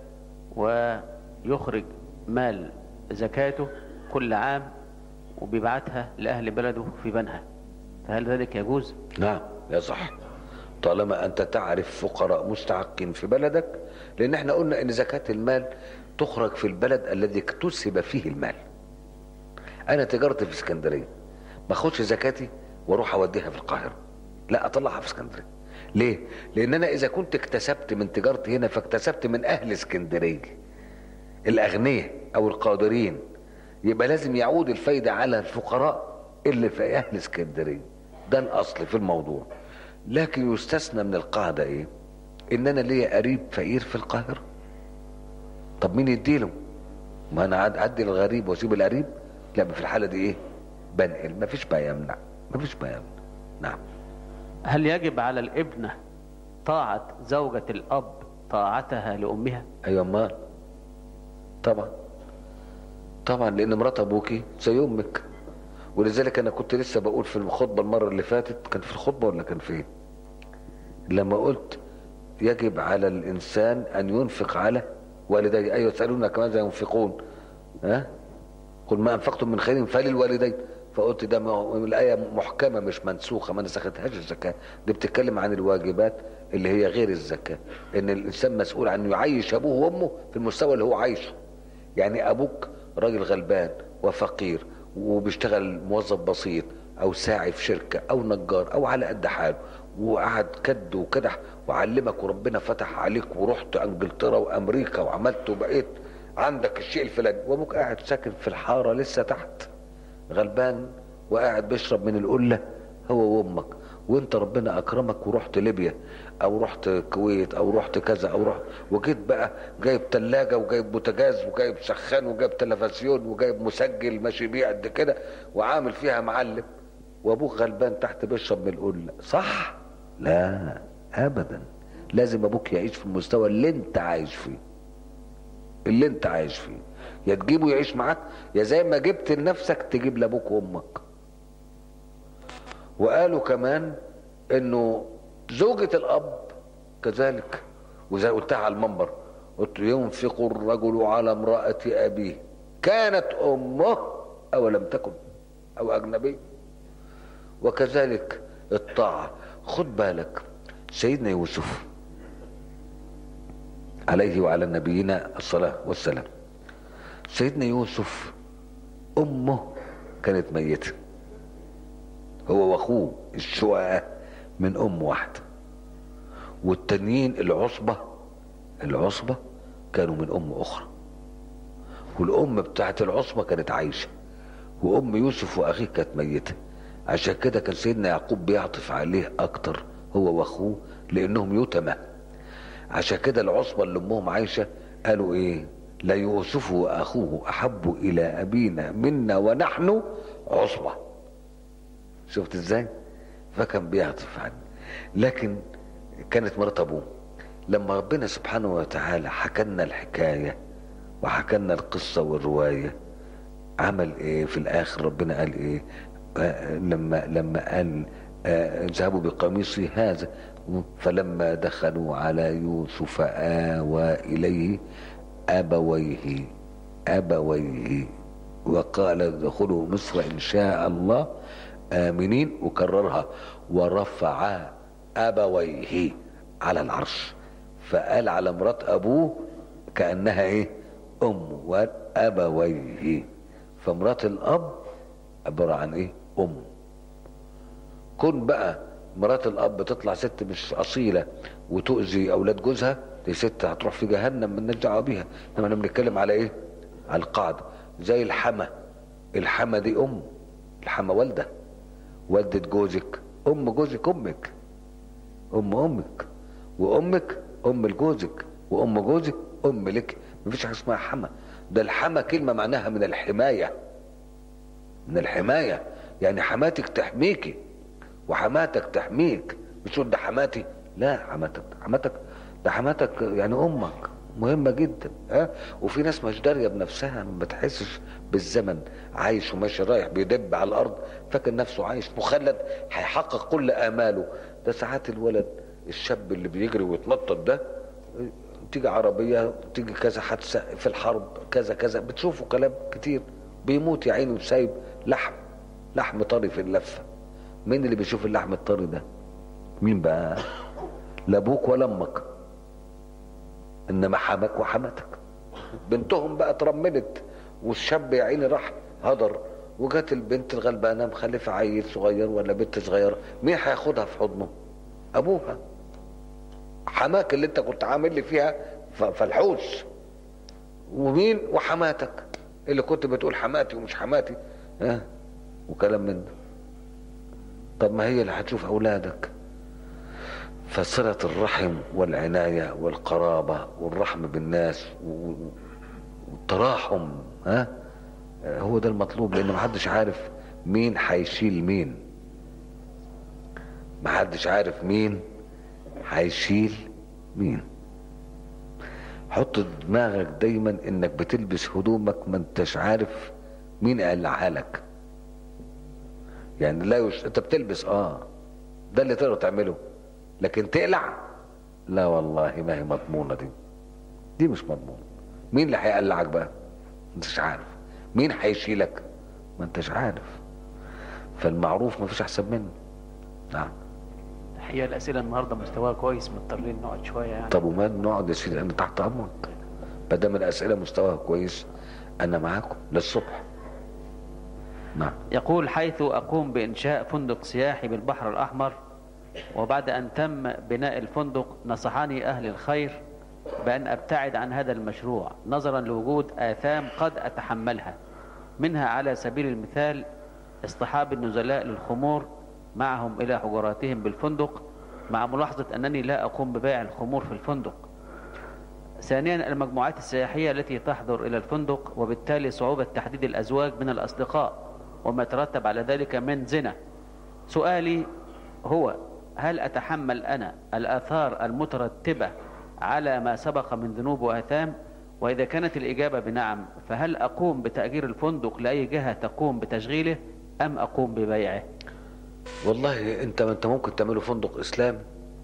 ويخرج مال زكاته كل عام وبيبعتها لأهل بلده في بنها فهل ذلك يجوز؟ نعم يصح طالما انت تعرف فقراء مستحقين في بلدك لان احنا قلنا ان زكاة المال تخرج في البلد الذي اكتسب فيه المال انا تجارتي في اسكندرية ما اخدش زكاتي واروح اوديها في القاهرة لا اطلعها في اسكندرية ليه لان انا اذا كنت اكتسبت من تجارتي هنا فاكتسبت من اهل اسكندرية الاغنياء او القادرين يبقى لازم يعود الفايدة على الفقراء اللي في اهل اسكندرية ده الاصل في الموضوع لكن يستثنى من القاعدة ايه ان انا ليا قريب فقير في القاهرة طب مين يديله ما انا عاد ادي الغريب واسيب القريب لا في الحالة دي ايه بنقل مفيش ما يمنع مفيش ما يمنع نعم هل يجب على الابنة طاعة زوجة الأب طاعتها لأمها؟ ايوه امال طبعا طبعا لان مرات ابوكي زي امك ولذلك انا كنت لسه بقول في الخطبه المره اللي فاتت كان في الخطبه ولا كان فين لما قلت يجب على الانسان ان ينفق على والديه ايوه يسالونك ماذا ينفقون ها قل ما انفقتم من خير فللوالدين فقلت ده ما- الايه محكمه مش منسوخه ما نسختهاش الزكاه دي بتتكلم عن الواجبات اللي هي غير الزكاه ان الانسان مسؤول عن يعيش ابوه وامه في المستوى اللي هو عايشه يعني ابوك راجل غلبان وفقير وبيشتغل موظف بسيط او ساعي في شركه او نجار او على قد حاله وقعد كد وكدح وعلمك وربنا فتح عليك ورحت انجلترا وامريكا وعملت وبقيت عندك الشيء الفلاني وابوك قاعد ساكن في الحاره لسه تحت غلبان وقاعد بيشرب من القله هو وامك وانت ربنا اكرمك ورحت ليبيا او رحت الكويت او رحت كذا او رحت وجيت بقى جايب تلاجة وجايب بوتاجاز وجايب سخان وجايب تلفزيون وجايب مسجل ماشي بيه قد كده وعامل فيها معلم وابوك غلبان تحت بيشرب من القله صح لا ابدا لازم ابوك يعيش في المستوى اللي انت عايش فيه اللي انت عايش فيه يا تجيبه يعيش معاك يا زي ما جبت لنفسك تجيب لابوك وامك وقالوا كمان انه زوجة الاب كذلك وزي قلتها على المنبر قلت ينفق الرجل على امرأة ابيه كانت امه او لم تكن او اجنبي وكذلك الطاعة خد بالك سيدنا يوسف عليه وعلى نبينا الصلاة والسلام سيدنا يوسف امه كانت ميته هو واخوه الشقة من ام واحدة والتانيين العصبة العصبة كانوا من ام اخرى والام بتاعت العصبة كانت عايشة وام يوسف واخيه كانت ميتة عشان كده كان سيدنا يعقوب بيعطف عليه اكتر هو واخوه لانهم يتمى عشان كده العصبة اللي امهم عايشة قالوا ايه لا يوسف واخوه احب الى ابينا منا ونحن عصبه شفت ازاي فكان بيعطف عنه لكن كانت مرات ابوه لما ربنا سبحانه وتعالى حكى لنا الحكايه وحكى لنا القصه والروايه عمل ايه في الاخر ربنا قال ايه آه، لما لما قال آه، اذهبوا بقميصي هذا فلما دخلوا على يوسف آوى إليه أبويه أبويه وقال ادخلوا مصر إن شاء الله آمنين وكررها ورفع أبويه على العرش فقال على مرات أبوه كأنها إيه أمه وأبويه فمرات الأب عبارة عن إيه أم كن بقى مرات الاب تطلع ست مش اصيله وتؤذي اولاد جوزها دي ست هتروح في جهنم من دعوه بيها انما احنا بنتكلم على ايه على القاعده زي الحما الحما دي ام الحما والده والده جوزك ام جوزك امك ام امك وامك ام لجوزك وام جوزك ام لك مفيش حاجه اسمها حما ده الحما كلمه معناها من الحمايه من الحمايه يعني حماتك تحميكي وحماتك تحميك مش تقول ده حماتي لا حماتك حماتك ده حماتك يعني امك مهمة جدا ها وفي ناس مش دارية بنفسها ما بتحسش بالزمن عايش وماشي رايح بيدب على الارض فاكر نفسه عايش مخلد هيحقق كل اماله ده ساعات الولد الشاب اللي بيجري ويتنطط ده تيجي عربية تيجي كذا حادثة في الحرب كذا كذا بتشوفوا كلام كتير بيموت يا عيني وسايب لحم لحم طري في اللفه مين اللي بيشوف اللحم الطري ده مين بقى لا ابوك ولا امك انما حمك وحماتك بنتهم بقى اترملت والشاب يا عيني راح هدر وجات البنت الغلبانه مخلفه عيل صغير ولا بنت صغيره مين هياخدها في حضنه ابوها حماك اللي انت كنت عامل لي فيها فالحوش ومين وحماتك اللي كنت بتقول حماتي ومش حماتي ها وكلام من ده طب ما هي اللي هتشوف اولادك فصلة الرحم والعناية والقرابة والرحم بالناس والتراحم ها هو ده المطلوب لان محدش عارف مين هيشيل مين محدش عارف مين هيشيل مين حط دماغك دايما انك بتلبس هدومك ما انتش عارف مين قلعها لك يعني لا يش... انت بتلبس اه ده اللي تقدر تعمله لكن تقلع لا والله ما هي مضمونه دي دي مش مضمونه مين اللي هيقلعك بقى انتش عارف مين هيشيلك ما انتش عارف فالمعروف ما فيش احسن منه نعم الحقيقه الاسئله النهارده مستواها كويس مضطرين نقعد شويه يعني طب وما نقعد يا سيدي انا تحت امرك ما دام الاسئله مستواها كويس انا معاكم للصبح نعم يقول حيث أقوم بإنشاء فندق سياحي بالبحر الأحمر وبعد أن تم بناء الفندق نصحني أهل الخير بأن أبتعد عن هذا المشروع نظرا لوجود آثام قد أتحملها منها على سبيل المثال اصطحاب النزلاء للخمور معهم إلى حجراتهم بالفندق مع ملاحظة أنني لا أقوم ببيع الخمور في الفندق ثانيا المجموعات السياحية التي تحضر إلى الفندق وبالتالي صعوبة تحديد الأزواج من الأصدقاء وما يترتب على ذلك من زنا سؤالي هو هل أتحمل أنا الآثار المترتبة على ما سبق من ذنوب وآثام وإذا كانت الإجابة بنعم فهل أقوم بتأجير الفندق لأي جهة تقوم بتشغيله أم أقوم ببيعه والله انت انت ممكن تعمله فندق اسلام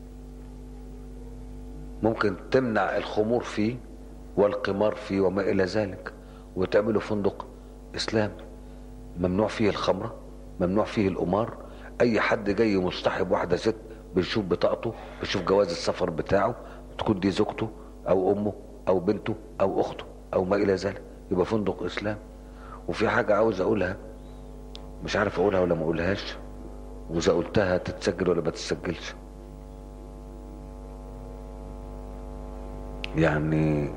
ممكن تمنع الخمور فيه والقمار فيه وما الى ذلك وتعمله فندق اسلام ممنوع فيه الخمرة ممنوع فيه القمار اي حد جاي مصطحب واحدة ست بيشوف بطاقته بيشوف جواز السفر بتاعه تكون دي زوجته او امه او بنته او اخته او ما الى ذلك يبقى فندق اسلام وفي حاجة عاوز اقولها مش عارف اقولها ولا ما اقولهاش واذا قلتها تتسجل ولا ما تتسجلش يعني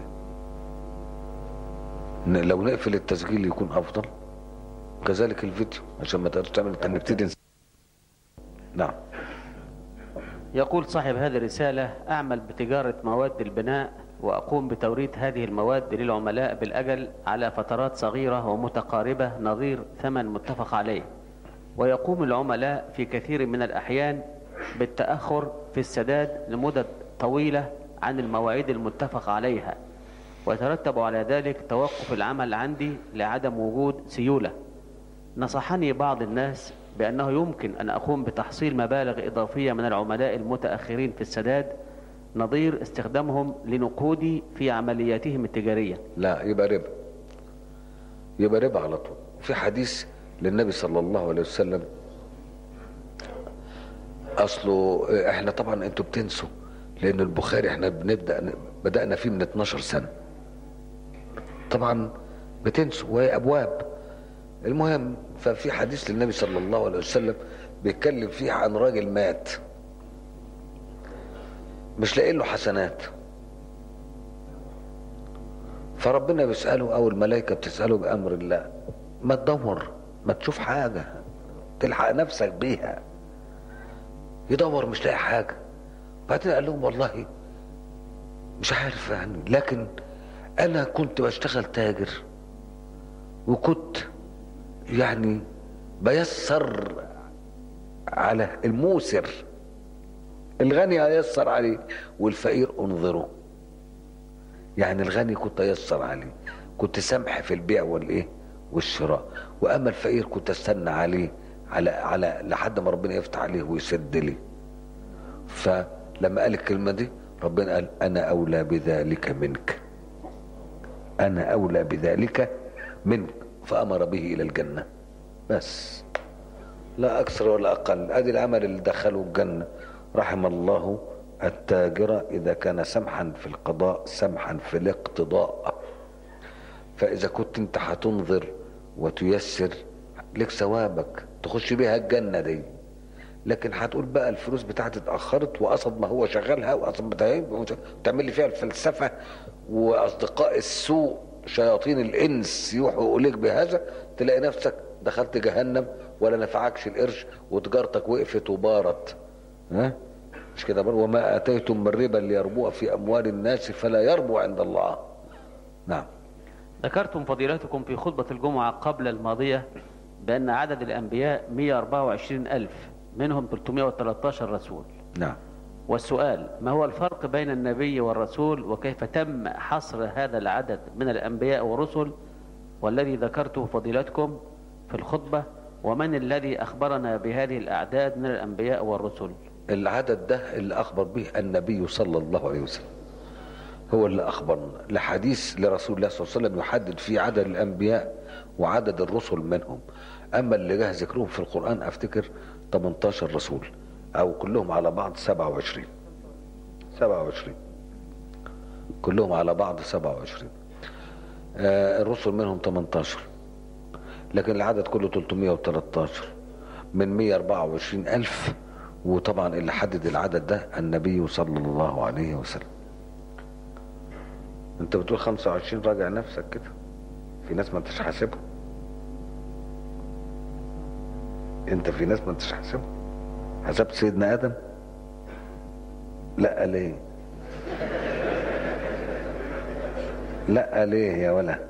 لو نقفل التسجيل يكون افضل كذلك الفيديو عشان ما تقدرش تعمل نبتدي نعم يقول صاحب هذه الرسالة أعمل بتجارة مواد البناء وأقوم بتوريد هذه المواد للعملاء بالأجل على فترات صغيرة ومتقاربة نظير ثمن متفق عليه ويقوم العملاء في كثير من الأحيان بالتأخر في السداد لمدة طويلة عن المواعيد المتفق عليها ويترتب على ذلك توقف العمل عندي لعدم وجود سيولة نصحني بعض الناس بأنه يمكن أن أقوم بتحصيل مبالغ إضافية من العملاء المتأخرين في السداد نظير استخدامهم لنقودي في عملياتهم التجارية لا يبقى ربا يبقى ربا على طول في حديث للنبي صلى الله عليه وسلم اصله احنا طبعا انتوا بتنسوا لان البخاري احنا بنبدا بدانا فيه من 12 سنه طبعا بتنسوا وهي ابواب المهم ففي حديث للنبي صلى الله عليه وسلم بيتكلم فيه عن راجل مات مش لاقي له حسنات فربنا بيسأله أو الملائكة بتسأله بأمر الله ما تدور ما تشوف حاجة تلحق نفسك بيها يدور مش لاقي حاجة بعدين قال لهم والله مش عارف يعني لكن أنا كنت بشتغل تاجر وكنت يعني بيسر على الموسر الغني هيسر عليه والفقير انظره يعني الغني كنت ايسر عليه كنت سمح في البيع والايه والشراء واما الفقير كنت استنى عليه على على لحد ما ربنا يفتح عليه ويسد لي فلما قال الكلمه دي ربنا قال انا اولى بذلك منك انا اولى بذلك منك فامر به الى الجنه بس لا اكثر ولا اقل ادي العمل اللي دخله الجنه رحم الله التاجر اذا كان سمحا في القضاء سمحا في الاقتضاء فاذا كنت انت هتنظر وتيسر لك ثوابك تخش بيها الجنه دي لكن هتقول بقى الفلوس بتاعتي اتاخرت وقصد ما هو شغالها وقصد تعمل لي فيها الفلسفه واصدقاء السوء شياطين الانس يوحوا اليك بهذا تلاقي نفسك دخلت جهنم ولا نفعكش القرش وتجارتك وقفت وبارت ها مش كده برضه وما اتيتم من ربا ليربو في اموال الناس فلا يربو عند الله نعم ذكرتم فضيلتكم في خطبة الجمعة قبل الماضية بأن عدد الأنبياء 124 ألف منهم 313 رسول نعم والسؤال ما هو الفرق بين النبي والرسول وكيف تم حصر هذا العدد من الأنبياء والرسل والذي ذكرته فضيلتكم في الخطبة ومن الذي أخبرنا بهذه الأعداد من الأنبياء والرسل العدد ده اللي اخبر به النبي صلى الله عليه وسلم هو اللي اخبرنا لحديث لرسول الله صلى الله عليه وسلم يحدد فيه عدد الانبياء وعدد الرسل منهم اما اللي جه ذكرهم في القران افتكر 18 رسول او كلهم على بعض 27 27 كلهم على بعض 27 آه الرسل منهم 18 لكن العدد كله 313 من 124 ألف وطبعا اللي حدد العدد ده النبي صلى الله عليه وسلم انت بتقول 25 راجع نفسك كده في ناس ما انتش حاسبهم انت في ناس ما انتش حاسبهم حسبت سيدنا ادم لا ليه لا ليه يا ولا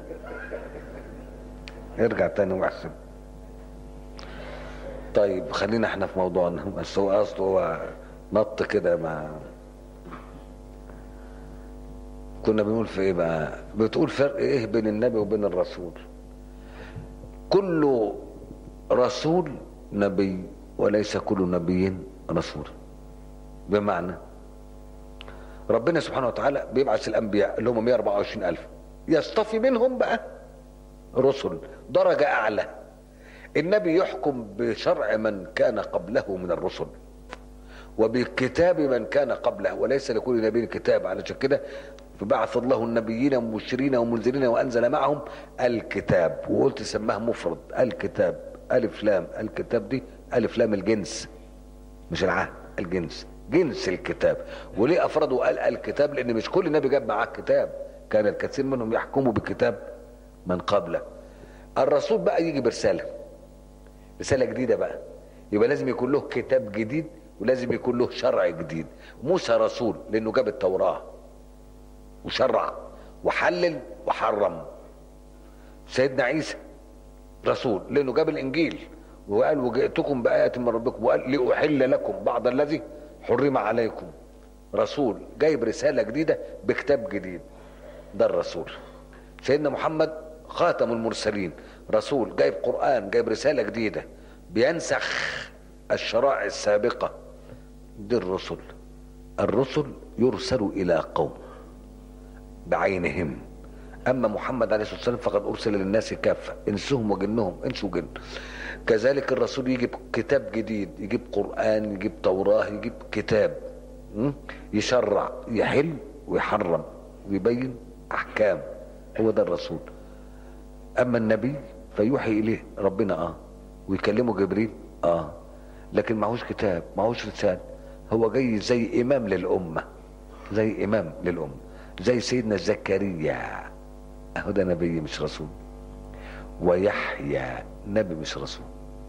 ارجع تاني واحسب طيب خلينا احنا في موضوعنا بس هو اصله هو نط كده ما كنا بنقول في ايه بقى بتقول فرق ايه بين النبي وبين الرسول كل رسول نبي وليس كل نبي رسول بمعنى ربنا سبحانه وتعالى بيبعث الانبياء اللي هم 124 الف يصطفي منهم بقى رسل درجة اعلى النبي يحكم بشرع من كان قبله من الرسل وبكتاب من كان قبله وليس لكل نبي كتاب علشان كده فبعث الله النبيين مبشرين ومنذرين وانزل معهم الكتاب وقلت سماه مفرد الكتاب الف لام الكتاب دي الف لام الجنس مش العهد الجنس جنس الكتاب وليه افرد وقال الكتاب لان مش كل نبي جاب معاه كتاب كان الكثير منهم يحكموا بكتاب من قبله الرسول بقى يجي برساله رساله جديده بقى يبقى لازم يكون له كتاب جديد ولازم يكون له شرع جديد موسى رسول لانه جاب التوراه وشرع وحلل وحرم سيدنا عيسى رسول لانه جاب الانجيل وقال وجئتكم بآية من ربكم وقال لأحل لكم بعض الذي حرم عليكم رسول جايب رسالة جديدة بكتاب جديد ده الرسول سيدنا محمد خاتم المرسلين رسول جايب قرآن جايب رسالة جديدة بينسخ الشرائع السابقة دي الرسل الرسل يرسل إلى قوم بعينهم أما محمد عليه الصلاة والسلام فقد أرسل للناس كافة إنسهم وجنهم إنس وجن كذلك الرسول يجيب كتاب جديد يجيب قرآن يجيب توراة يجيب كتاب م? يشرع يحل ويحرم ويبين أحكام هو ده الرسول أما النبي فيوحي إليه ربنا آه ويكلمه جبريل آه لكن معهوش كتاب معهوش رسالة هو جاي زي إمام للأمة زي إمام للأمة زي سيدنا زكريا أهو ده نبي مش رسول ويحيى نبي مش رسول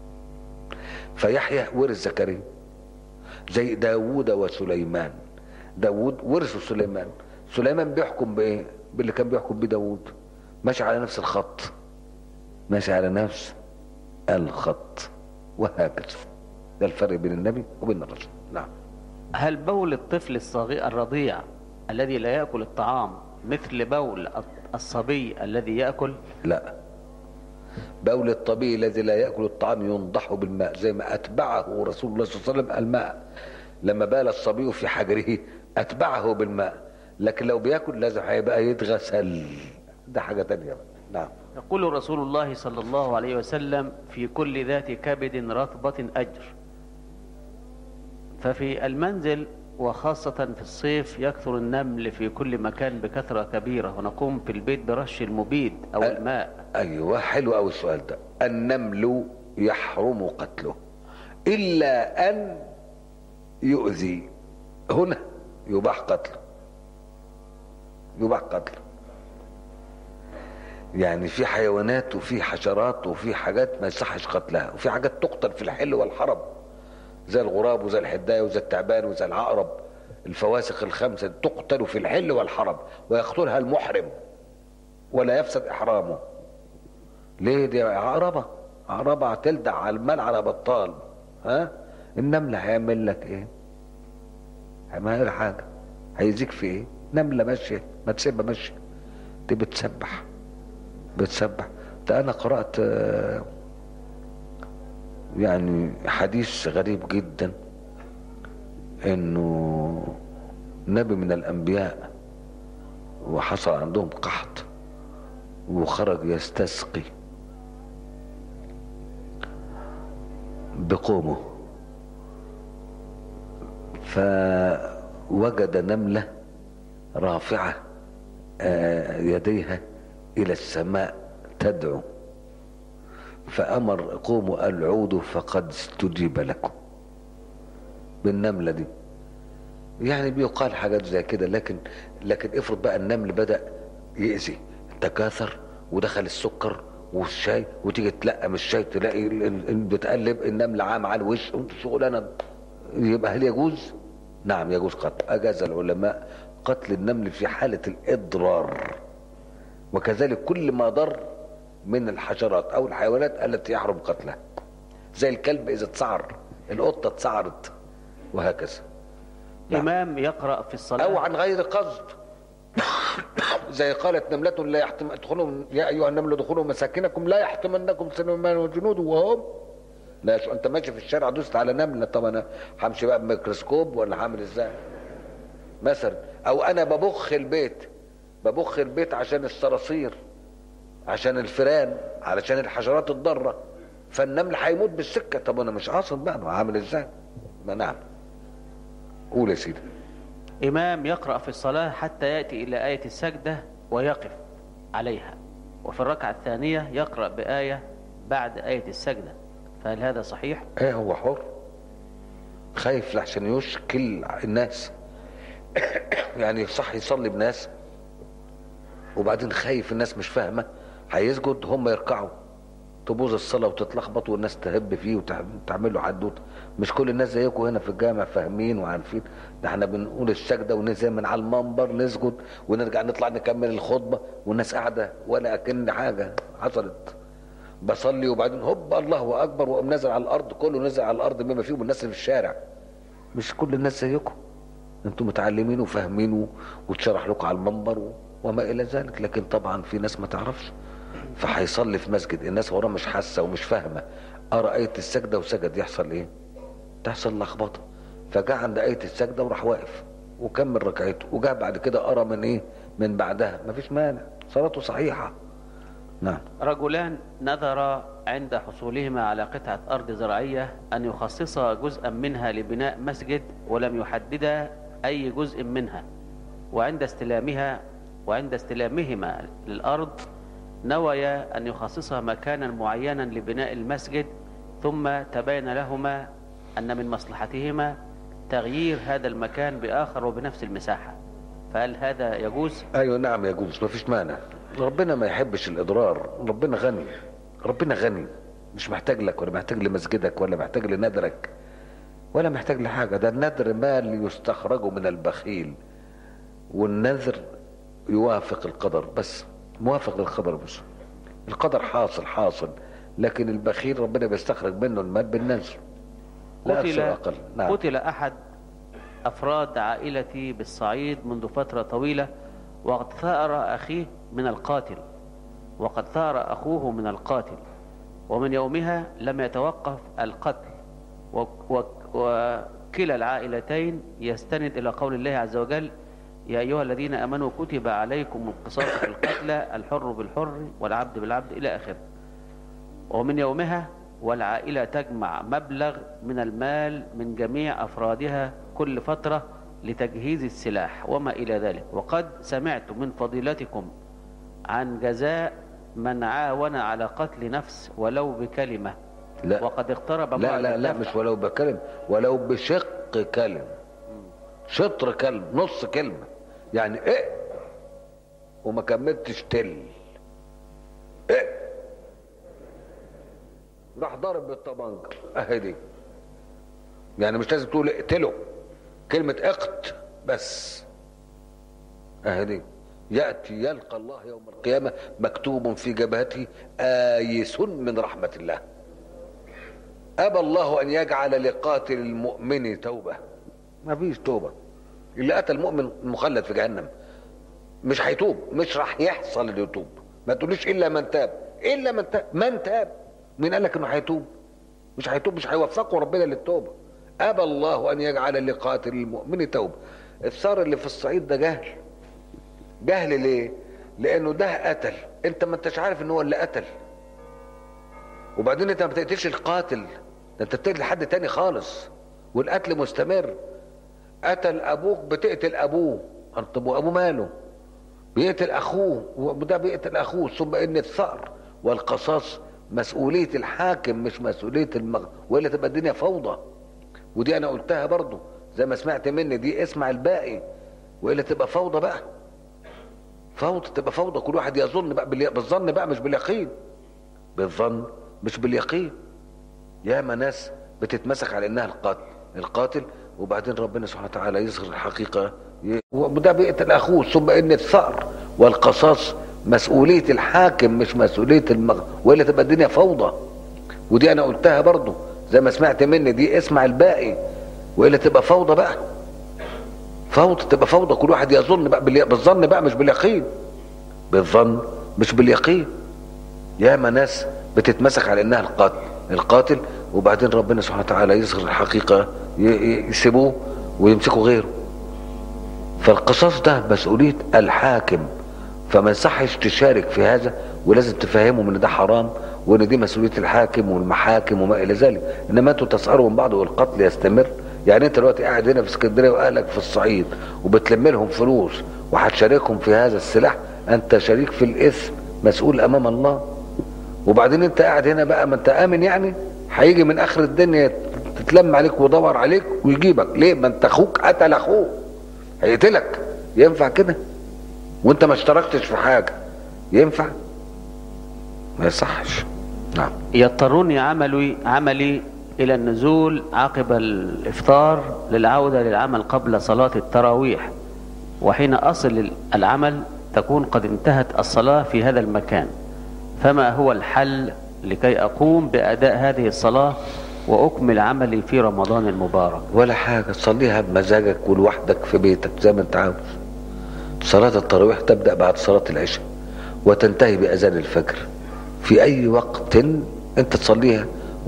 فيحيى ورث زكريا زي داوود وسليمان داوود ورثوا سليمان سليمان بيحكم بايه باللي كان بيحكم بيه داوود ماشي على نفس الخط ماشي على نفس الخط وهكذا ده الفرق بين النبي وبين الرسول نعم هل بول الطفل الصغير الرضيع الذي لا يأكل الطعام مثل بول الصبي الذي يأكل لا بول الطبيعي الذي لا ياكل الطعام ينضح بالماء زي ما اتبعه رسول الله صلى الله عليه وسلم الماء لما بال الصبي في حجره اتبعه بالماء لكن لو بياكل لازم هيبقى يتغسل ده حاجه تانية بقى. نعم يقول رسول الله صلى الله عليه وسلم في كل ذات كبد رطبة أجر ففي المنزل وخاصة في الصيف يكثر النمل في كل مكان بكثرة كبيرة ونقوم في البيت برش المبيد أو أ- الماء ايوه حلو قوي السؤال ده النمل يحرم قتله الا ان يؤذي هنا يباح قتله يباح قتله يعني في حيوانات وفي حشرات وفي حاجات ما يصحش قتلها وفي حاجات تقتل في الحل والحرم زي الغراب وزي الحدايه وزي التعبان وزي العقرب الفواسق الخمسه تقتل في الحل والحرم ويقتلها المحرم ولا يفسد احرامه ليه دي عقربة عقربة هتلدع على المال على بطال ها النملة هيعمل لك ايه ما هي حاجة هيزيك في ايه نملة ماشية ما تسيبها ماشية دي بتسبح بتسبح ده انا قرأت آه، يعني حديث غريب جدا انه نبي من الانبياء وحصل عندهم قحط وخرج يستسقي بقومه فوجد نملة رافعة آه، يديها إلى السماء تدعو فأمر قوموا قال عودوا فقد استجيب لكم بالنملة دي يعني بيقال حاجات زي كده لكن لكن افرض بقى النمل بدأ يأذي تكاثر ودخل السكر والشاي وتيجي تلقم الشاي تلاقي ال- ال- ال- بتقلب النمل عام على الوش شغلانه يبقى هل يجوز؟ نعم يجوز قتل اجاز العلماء قتل النمل في حاله الاضرار وكذلك كل ما ضر من الحشرات او الحيوانات التي يحرم قتلها زي الكلب اذا اتسعر القطه اتسعرت وهكذا نعم. إمام يقرأ في الصلاة او عن غير قصد زي قالت نملة لا يحتم ادخلوا يا ايها النمل ادخلوا مساكنكم لا يحتمنكم سليمان وجنوده وهم لا شو انت ماشي في الشارع دوست على نمله طب انا همشي بقى بميكروسكوب ولا هعمل ازاي؟ مثلا او انا ببخ البيت ببخ البيت عشان الصراصير عشان الفيران علشان الحشرات الضاره فالنمل هيموت بالسكه طب انا مش قاصد بقى ما هعمل ازاي؟ ما نعم قول يا سيدي إمام يقرأ في الصلاة حتى يأتي إلى آية السجدة ويقف عليها وفي الركعة الثانية يقرأ بآية بعد آية السجدة فهل هذا صحيح؟ ايه هو حر خايف لحسن يشكل الناس يعني صح يصلي بناس وبعدين خايف الناس مش فاهمه هيسجد هم يركعوا تبوظ الصلاه وتتلخبط والناس تهب فيه وتعمل له حدوته مش كل الناس زيكم هنا في الجامع فاهمين وعارفين ده احنا بنقول السجده وننزل من على المنبر نسجد ونرجع نطلع نكمل الخطبه والناس قاعده ولا اكن حاجه حصلت بصلي وبعدين هوب الله اكبر واقوم نازل على الارض كله نزل على الارض بما فيهم الناس اللي في الشارع مش كل الناس زيكم انتم متعلمين وفاهمين و- وتشرح لكم على المنبر و- وما الى ذلك لكن طبعا في ناس ما تعرفش فهيصلي في مسجد الناس وراه مش حاسه ومش فاهمه قرا ايه السجده وسجد يحصل ايه تحصل لخبطه فجاء عند ايه السجده وراح واقف وكمل ركعته وجاء بعد كده قرا من ايه من بعدها مفيش مانع صلاته صحيحه نعم رجلان نذر عند حصولهما على قطعة أرض زراعية أن يخصصا جزءا منها لبناء مسجد ولم يحددا أي جزء منها وعند استلامها وعند استلامهما للأرض نويا أن يخصصا مكانا معينا لبناء المسجد ثم تبين لهما أن من مصلحتهما تغيير هذا المكان بآخر وبنفس المساحة فهل هذا يجوز؟ ايوه نعم يجوز مفيش مانع ربنا ما يحبش الاضرار ربنا غني ربنا غني مش محتاج لك ولا محتاج لمسجدك ولا محتاج لنذرك ولا محتاج لحاجه ده النذر مال يستخرج من البخيل والنذر يوافق القدر بس موافق للقدر بس القدر حاصل حاصل لكن البخيل ربنا بيستخرج منه المال بالنذر لا قتل, اكثر اقل نعم قتل أحد أفراد عائلتي بالصعيد منذ فترة طويلة وقد ثأر أخيه من القاتل وقد ثأر أخوه من القاتل ومن يومها لم يتوقف القتل و- و- وكلا العائلتين يستند إلى قول الله عز وجل يا أيها الذين أمنوا كتب عليكم القصاص في القتلى الحر بالحر والعبد بالعبد إلى آخره ومن يومها والعائلة تجمع مبلغ من المال من جميع أفرادها كل فترة لتجهيز السلاح وما إلى ذلك وقد سمعت من فضيلتكم عن جزاء من عاون على قتل نفس ولو بكلمة لا. وقد اقترب لا موعد لا لا الدفع. مش ولو بكلم ولو بشق كلم شطر كلمة نص كلمة يعني ايه وما كملتش تل ايه راح ضارب بالطبنجة اهي دي يعني مش لازم تقول اقتله كلمة اقت بس اهي دي يأتي يلقى الله يوم القيامة مكتوب في جبهته آيس من رحمة الله أبى الله أن يجعل لقاتل المؤمن توبة ما فيش توبة اللي قتل مؤمن مخلد في جهنم مش هيتوب مش راح يحصل اللي يتوب ما تقوليش إلا من تاب إلا من تاب من تاب مين قال لك إنه هيتوب مش هيتوب مش هيوفقه ربنا للتوبة أبى الله أن يجعل لقاتل المؤمن توبة الثار اللي في الصعيد ده جهل جهل ليه لأنه ده قتل أنت ما أنتش عارف إن هو اللي قتل وبعدين انت ما بتقتلش القاتل ده انت بتقتل حد تاني خالص والقتل مستمر قتل ابوك بتقتل ابوه طب وابوه ماله بيقتل اخوه وده بيقتل اخوه ثم ان الثأر والقصاص مسؤولية الحاكم مش مسؤولية المغ... والا تبقى الدنيا فوضى ودي انا قلتها برضو زي ما سمعت مني دي اسمع الباقي والا تبقى فوضى بقى فوضى تبقى فوضى كل واحد يظن بقى بالي- بالظن بقى مش باليقين بالظن مش باليقين ياما ناس بتتمسك على انها القاتل القاتل وبعدين ربنا سبحانه وتعالى يظهر الحقيقه ي- وده بيقتل اخوه ثم ان الثأر والقصاص مسؤوليه الحاكم مش مسؤوليه المغ... والا تبقى الدنيا فوضى ودي انا قلتها برضو زي ما سمعت مني دي اسمع الباقي والا تبقى فوضى بقى فوضى تبقى فوضى كل واحد يظن بقى بالي- بالظن بقى مش باليقين بالظن مش باليقين ياما ناس بتتمسك على انها القاتل القاتل وبعدين ربنا سبحانه وتعالى يظهر الحقيقه ي- ي- يسيبوه ويمسكوا غيره فالقصاص ده مسؤوليه الحاكم فما يصحش تشارك في هذا ولازم تفهمهم ان ده حرام وان دي مسؤوليه الحاكم والمحاكم وما الى ذلك انما انتوا تسعروا من بعض والقتل يستمر يعني انت دلوقتي قاعد هنا في اسكندريه واهلك في الصعيد وبتلم لهم فلوس وهتشاركهم في هذا السلاح انت شريك في الاثم مسؤول امام الله وبعدين انت قاعد هنا بقى ما انت امن يعني هيجي من اخر الدنيا تتلم عليك ويدور عليك ويجيبك ليه ما انت اخوك قتل اخوه هيقتلك ينفع كده وانت ما اشتركتش في حاجه ينفع ما يصحش نعم يضطرني عملي عملي إلى النزول عقب الإفطار للعودة للعمل قبل صلاة التراويح وحين أصل العمل تكون قد انتهت الصلاة في هذا المكان فما هو الحل لكي أقوم بأداء هذه الصلاة وأكمل عملي في رمضان المبارك ولا حاجه تصليها بمزاجك ولوحدك في بيتك زي ما انت عاوز صلاه التراويح تبدا بعد صلاه العشاء وتنتهي باذان الفجر في اي وقت انت تصليها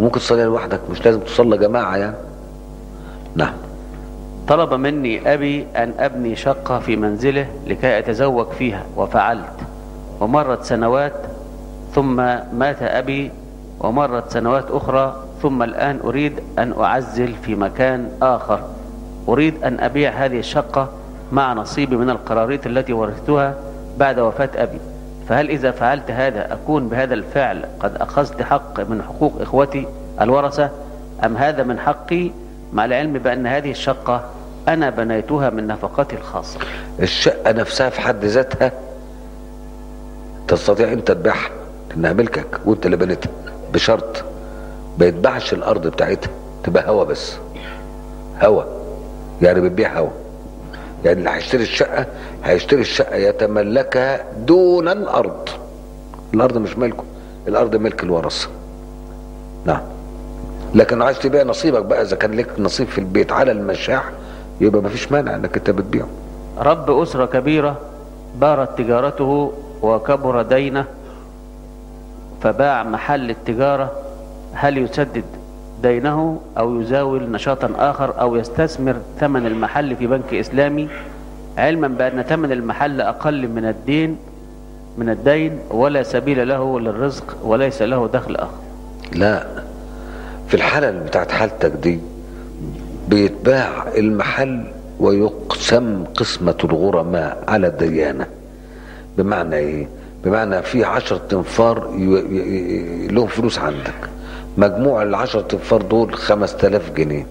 وممكن تصلي لوحدك مش لازم تصلي جماعة يعني نعم طلب مني أبي أن أبني شقة في منزله لكي أتزوج فيها وفعلت ومرت سنوات ثم مات أبي ومرت سنوات أخرى ثم الآن أريد أن أعزل في مكان آخر أريد أن أبيع هذه الشقة مع نصيبي من القراريط التي ورثتها بعد وفاة أبي فهل إذا فعلت هذا أكون بهذا الفعل قد أخذت حق من حقوق إخوتي الورثة أم هذا من حقي مع العلم بأن هذه الشقة أنا بنيتها من نفقتي الخاصة الشقة نفسها في حد ذاتها تستطيع انت تبيعها لانها ملكك وانت اللي بنيتها بشرط ما يتباعش الارض بتاعتها تبقى هوا بس هوا يعني بتبيع هوا يعني اللي هيشتري الشقة هيشتري الشقة يتملكها دون الارض الارض مش ملكه الارض ملك الورثة نعم لكن عايز تبيع نصيبك بقى اذا كان لك نصيب في البيت على المشاح يبقى مفيش مانع انك انت بتبيعه رب أسرة كبيرة بارت تجارته وكبر دينه فباع محل التجارة هل يسدد دينه أو يزاول نشاطا آخر أو يستثمر ثمن المحل في بنك إسلامي علما بأن ثمن المحل أقل من الدين من الدين ولا سبيل له للرزق وليس له دخل آخر لا في الحالة اللي بتاعت حالتك دي بيتباع المحل ويقسم قسمة الغرماء على الديانة بمعنى ايه بمعنى في عشرة تنفار ي- ي- ي- لهم فلوس عندك مجموع العشرة تنفار دول خمس تلاف جنيه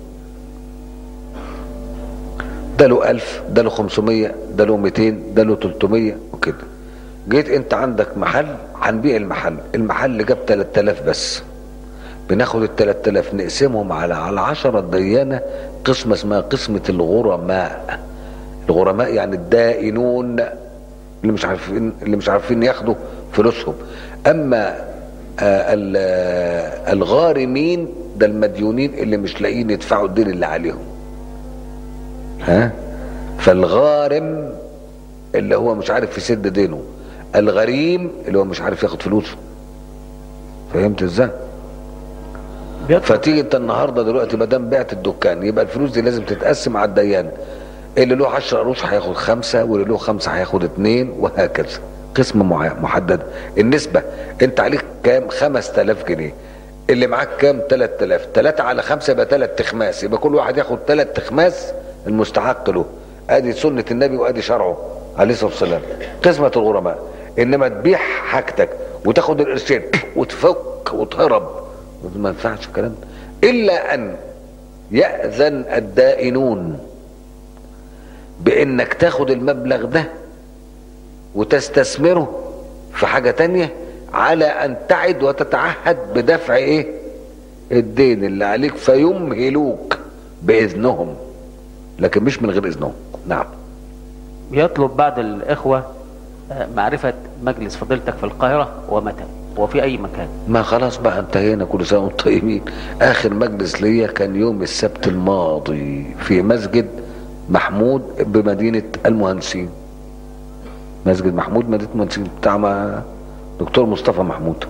ده له ألف ده له خمسمية ده له ميتين ده له تلتمية وكده جيت انت عندك محل هنبيع المحل المحل جاب تلات تلاف بس بناخد ال 3000 نقسمهم على على 10 ديانه قسمه اسمها قسمه الغرماء الغرماء يعني الدائنون اللي مش عارفين اللي مش عارفين ياخدوا فلوسهم اما آه، ال- آه، الغارمين ده المديونين اللي مش لاقيين يدفعوا الدين اللي عليهم ها فالغارم اللي هو مش عارف يسد دينه الغريم اللي هو مش عارف ياخد فلوسه فهمت ازاي؟ بيطلب فتيجي انت النهارده دلوقتي ما دام بعت الدكان يبقى الفلوس دي لازم تتقسم على الديان اللي له 10 قروش هياخد خمسه واللي له خمسه هياخد اثنين وهكذا قسمه مع- محدده النسبه انت عليك كام 5000 جنيه اللي معاك كام 3000 3 على 5 يبقى 3 تخماس يبقى كل واحد ياخد 3 تخماس المستحق له ادي سنه النبي وادي شرعه عليه الصلاه والسلام قسمه الغرماء انما تبيع حاجتك وتاخد القرشين وتفك وتهرب ما ينفعش الكلام ده الا ان ياذن الدائنون بانك تاخد المبلغ ده وتستثمره في حاجة تانية على ان تعد وتتعهد بدفع ايه الدين اللي عليك فيمهلوك باذنهم لكن مش من غير اذنهم نعم يطلب بعض الإخوة آه، معرفة مجلس فضيلتك في القاهرة ومتى وفي أي مكان ما خلاص بقى انتهينا كل سنه وانتم طيبين اخر مجلس ليا كان يوم السبت الماضي في مسجد محمود بمدينه المهندسين مسجد محمود مدينه المهندسين بتاع ما- دكتور مصطفى محمود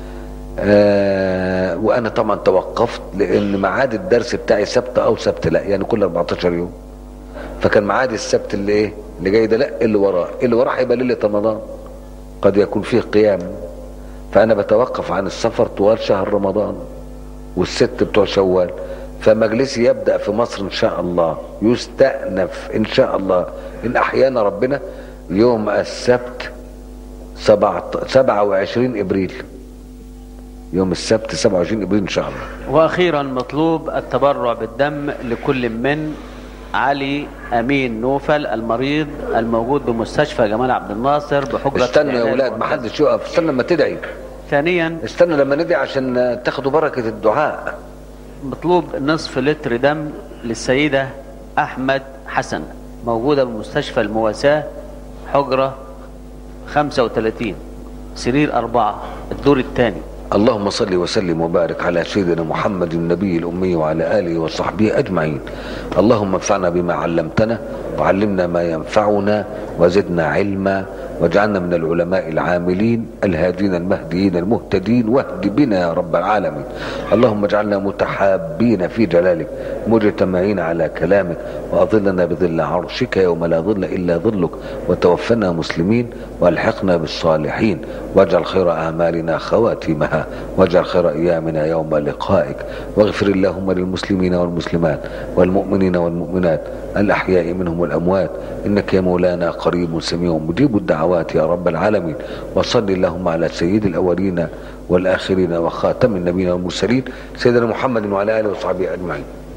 آه وانا طبعا توقفت لان ميعاد الدرس بتاعي سبت او سبت لا يعني كل 14 يوم فكان ميعاد السبت اللي ايه اللي جاي ده لا اللي وراه اللي وراه هيبقى ليله رمضان قد يكون فيه قيام فانا بتوقف عن السفر طوال شهر رمضان والست بتوع شوال فمجلسي يبدا في مصر ان شاء الله يستأنف ان شاء الله ان احيانا ربنا يوم السبت سبعة 27 ابريل يوم السبت 27 ابريل ان شاء الله وأخيرا مطلوب التبرع بالدم لكل من علي أمين نوفل المريض الموجود بمستشفى جمال عبد الناصر بحجرة استنوا يا العلاج اولاد ما والنزع. حدش يقف استنى لما تدعي ثانيا استنوا لما ندعي عشان تاخدوا بركه الدعاء مطلوب نصف لتر دم للسيدة أحمد حسن موجودة بمستشفى المواساة حجرة 35 سرير أربعة الدور الثاني اللهم صل وسلم وبارك على سيدنا محمد النبي الأمي وعلى آله وصحبه أجمعين اللهم انفعنا بما علمتنا وعلمنا ما ينفعنا وزدنا علما واجعلنا من العلماء العاملين الهادين المهديين المهتدين واهد بنا يا رب العالمين اللهم اجعلنا متحابين في جلالك مجتمعين على كلامك واظلنا بظل عرشك يوم لا ظل الا ظلك وتوفنا مسلمين والحقنا بالصالحين واجعل خير اعمالنا خواتيمها واجعل خير ايامنا يوم لقائك واغفر اللهم للمسلمين والمسلمات والمؤمنين والمؤمنات الاحياء منهم والاموات انك يا مولانا قريب سميع مجيب الدعوات يا رب العالمين وصل اللهم على سيد الاولين والاخرين وخاتم النبيين والمرسلين سيدنا محمد وعلى اله وصحبه اجمعين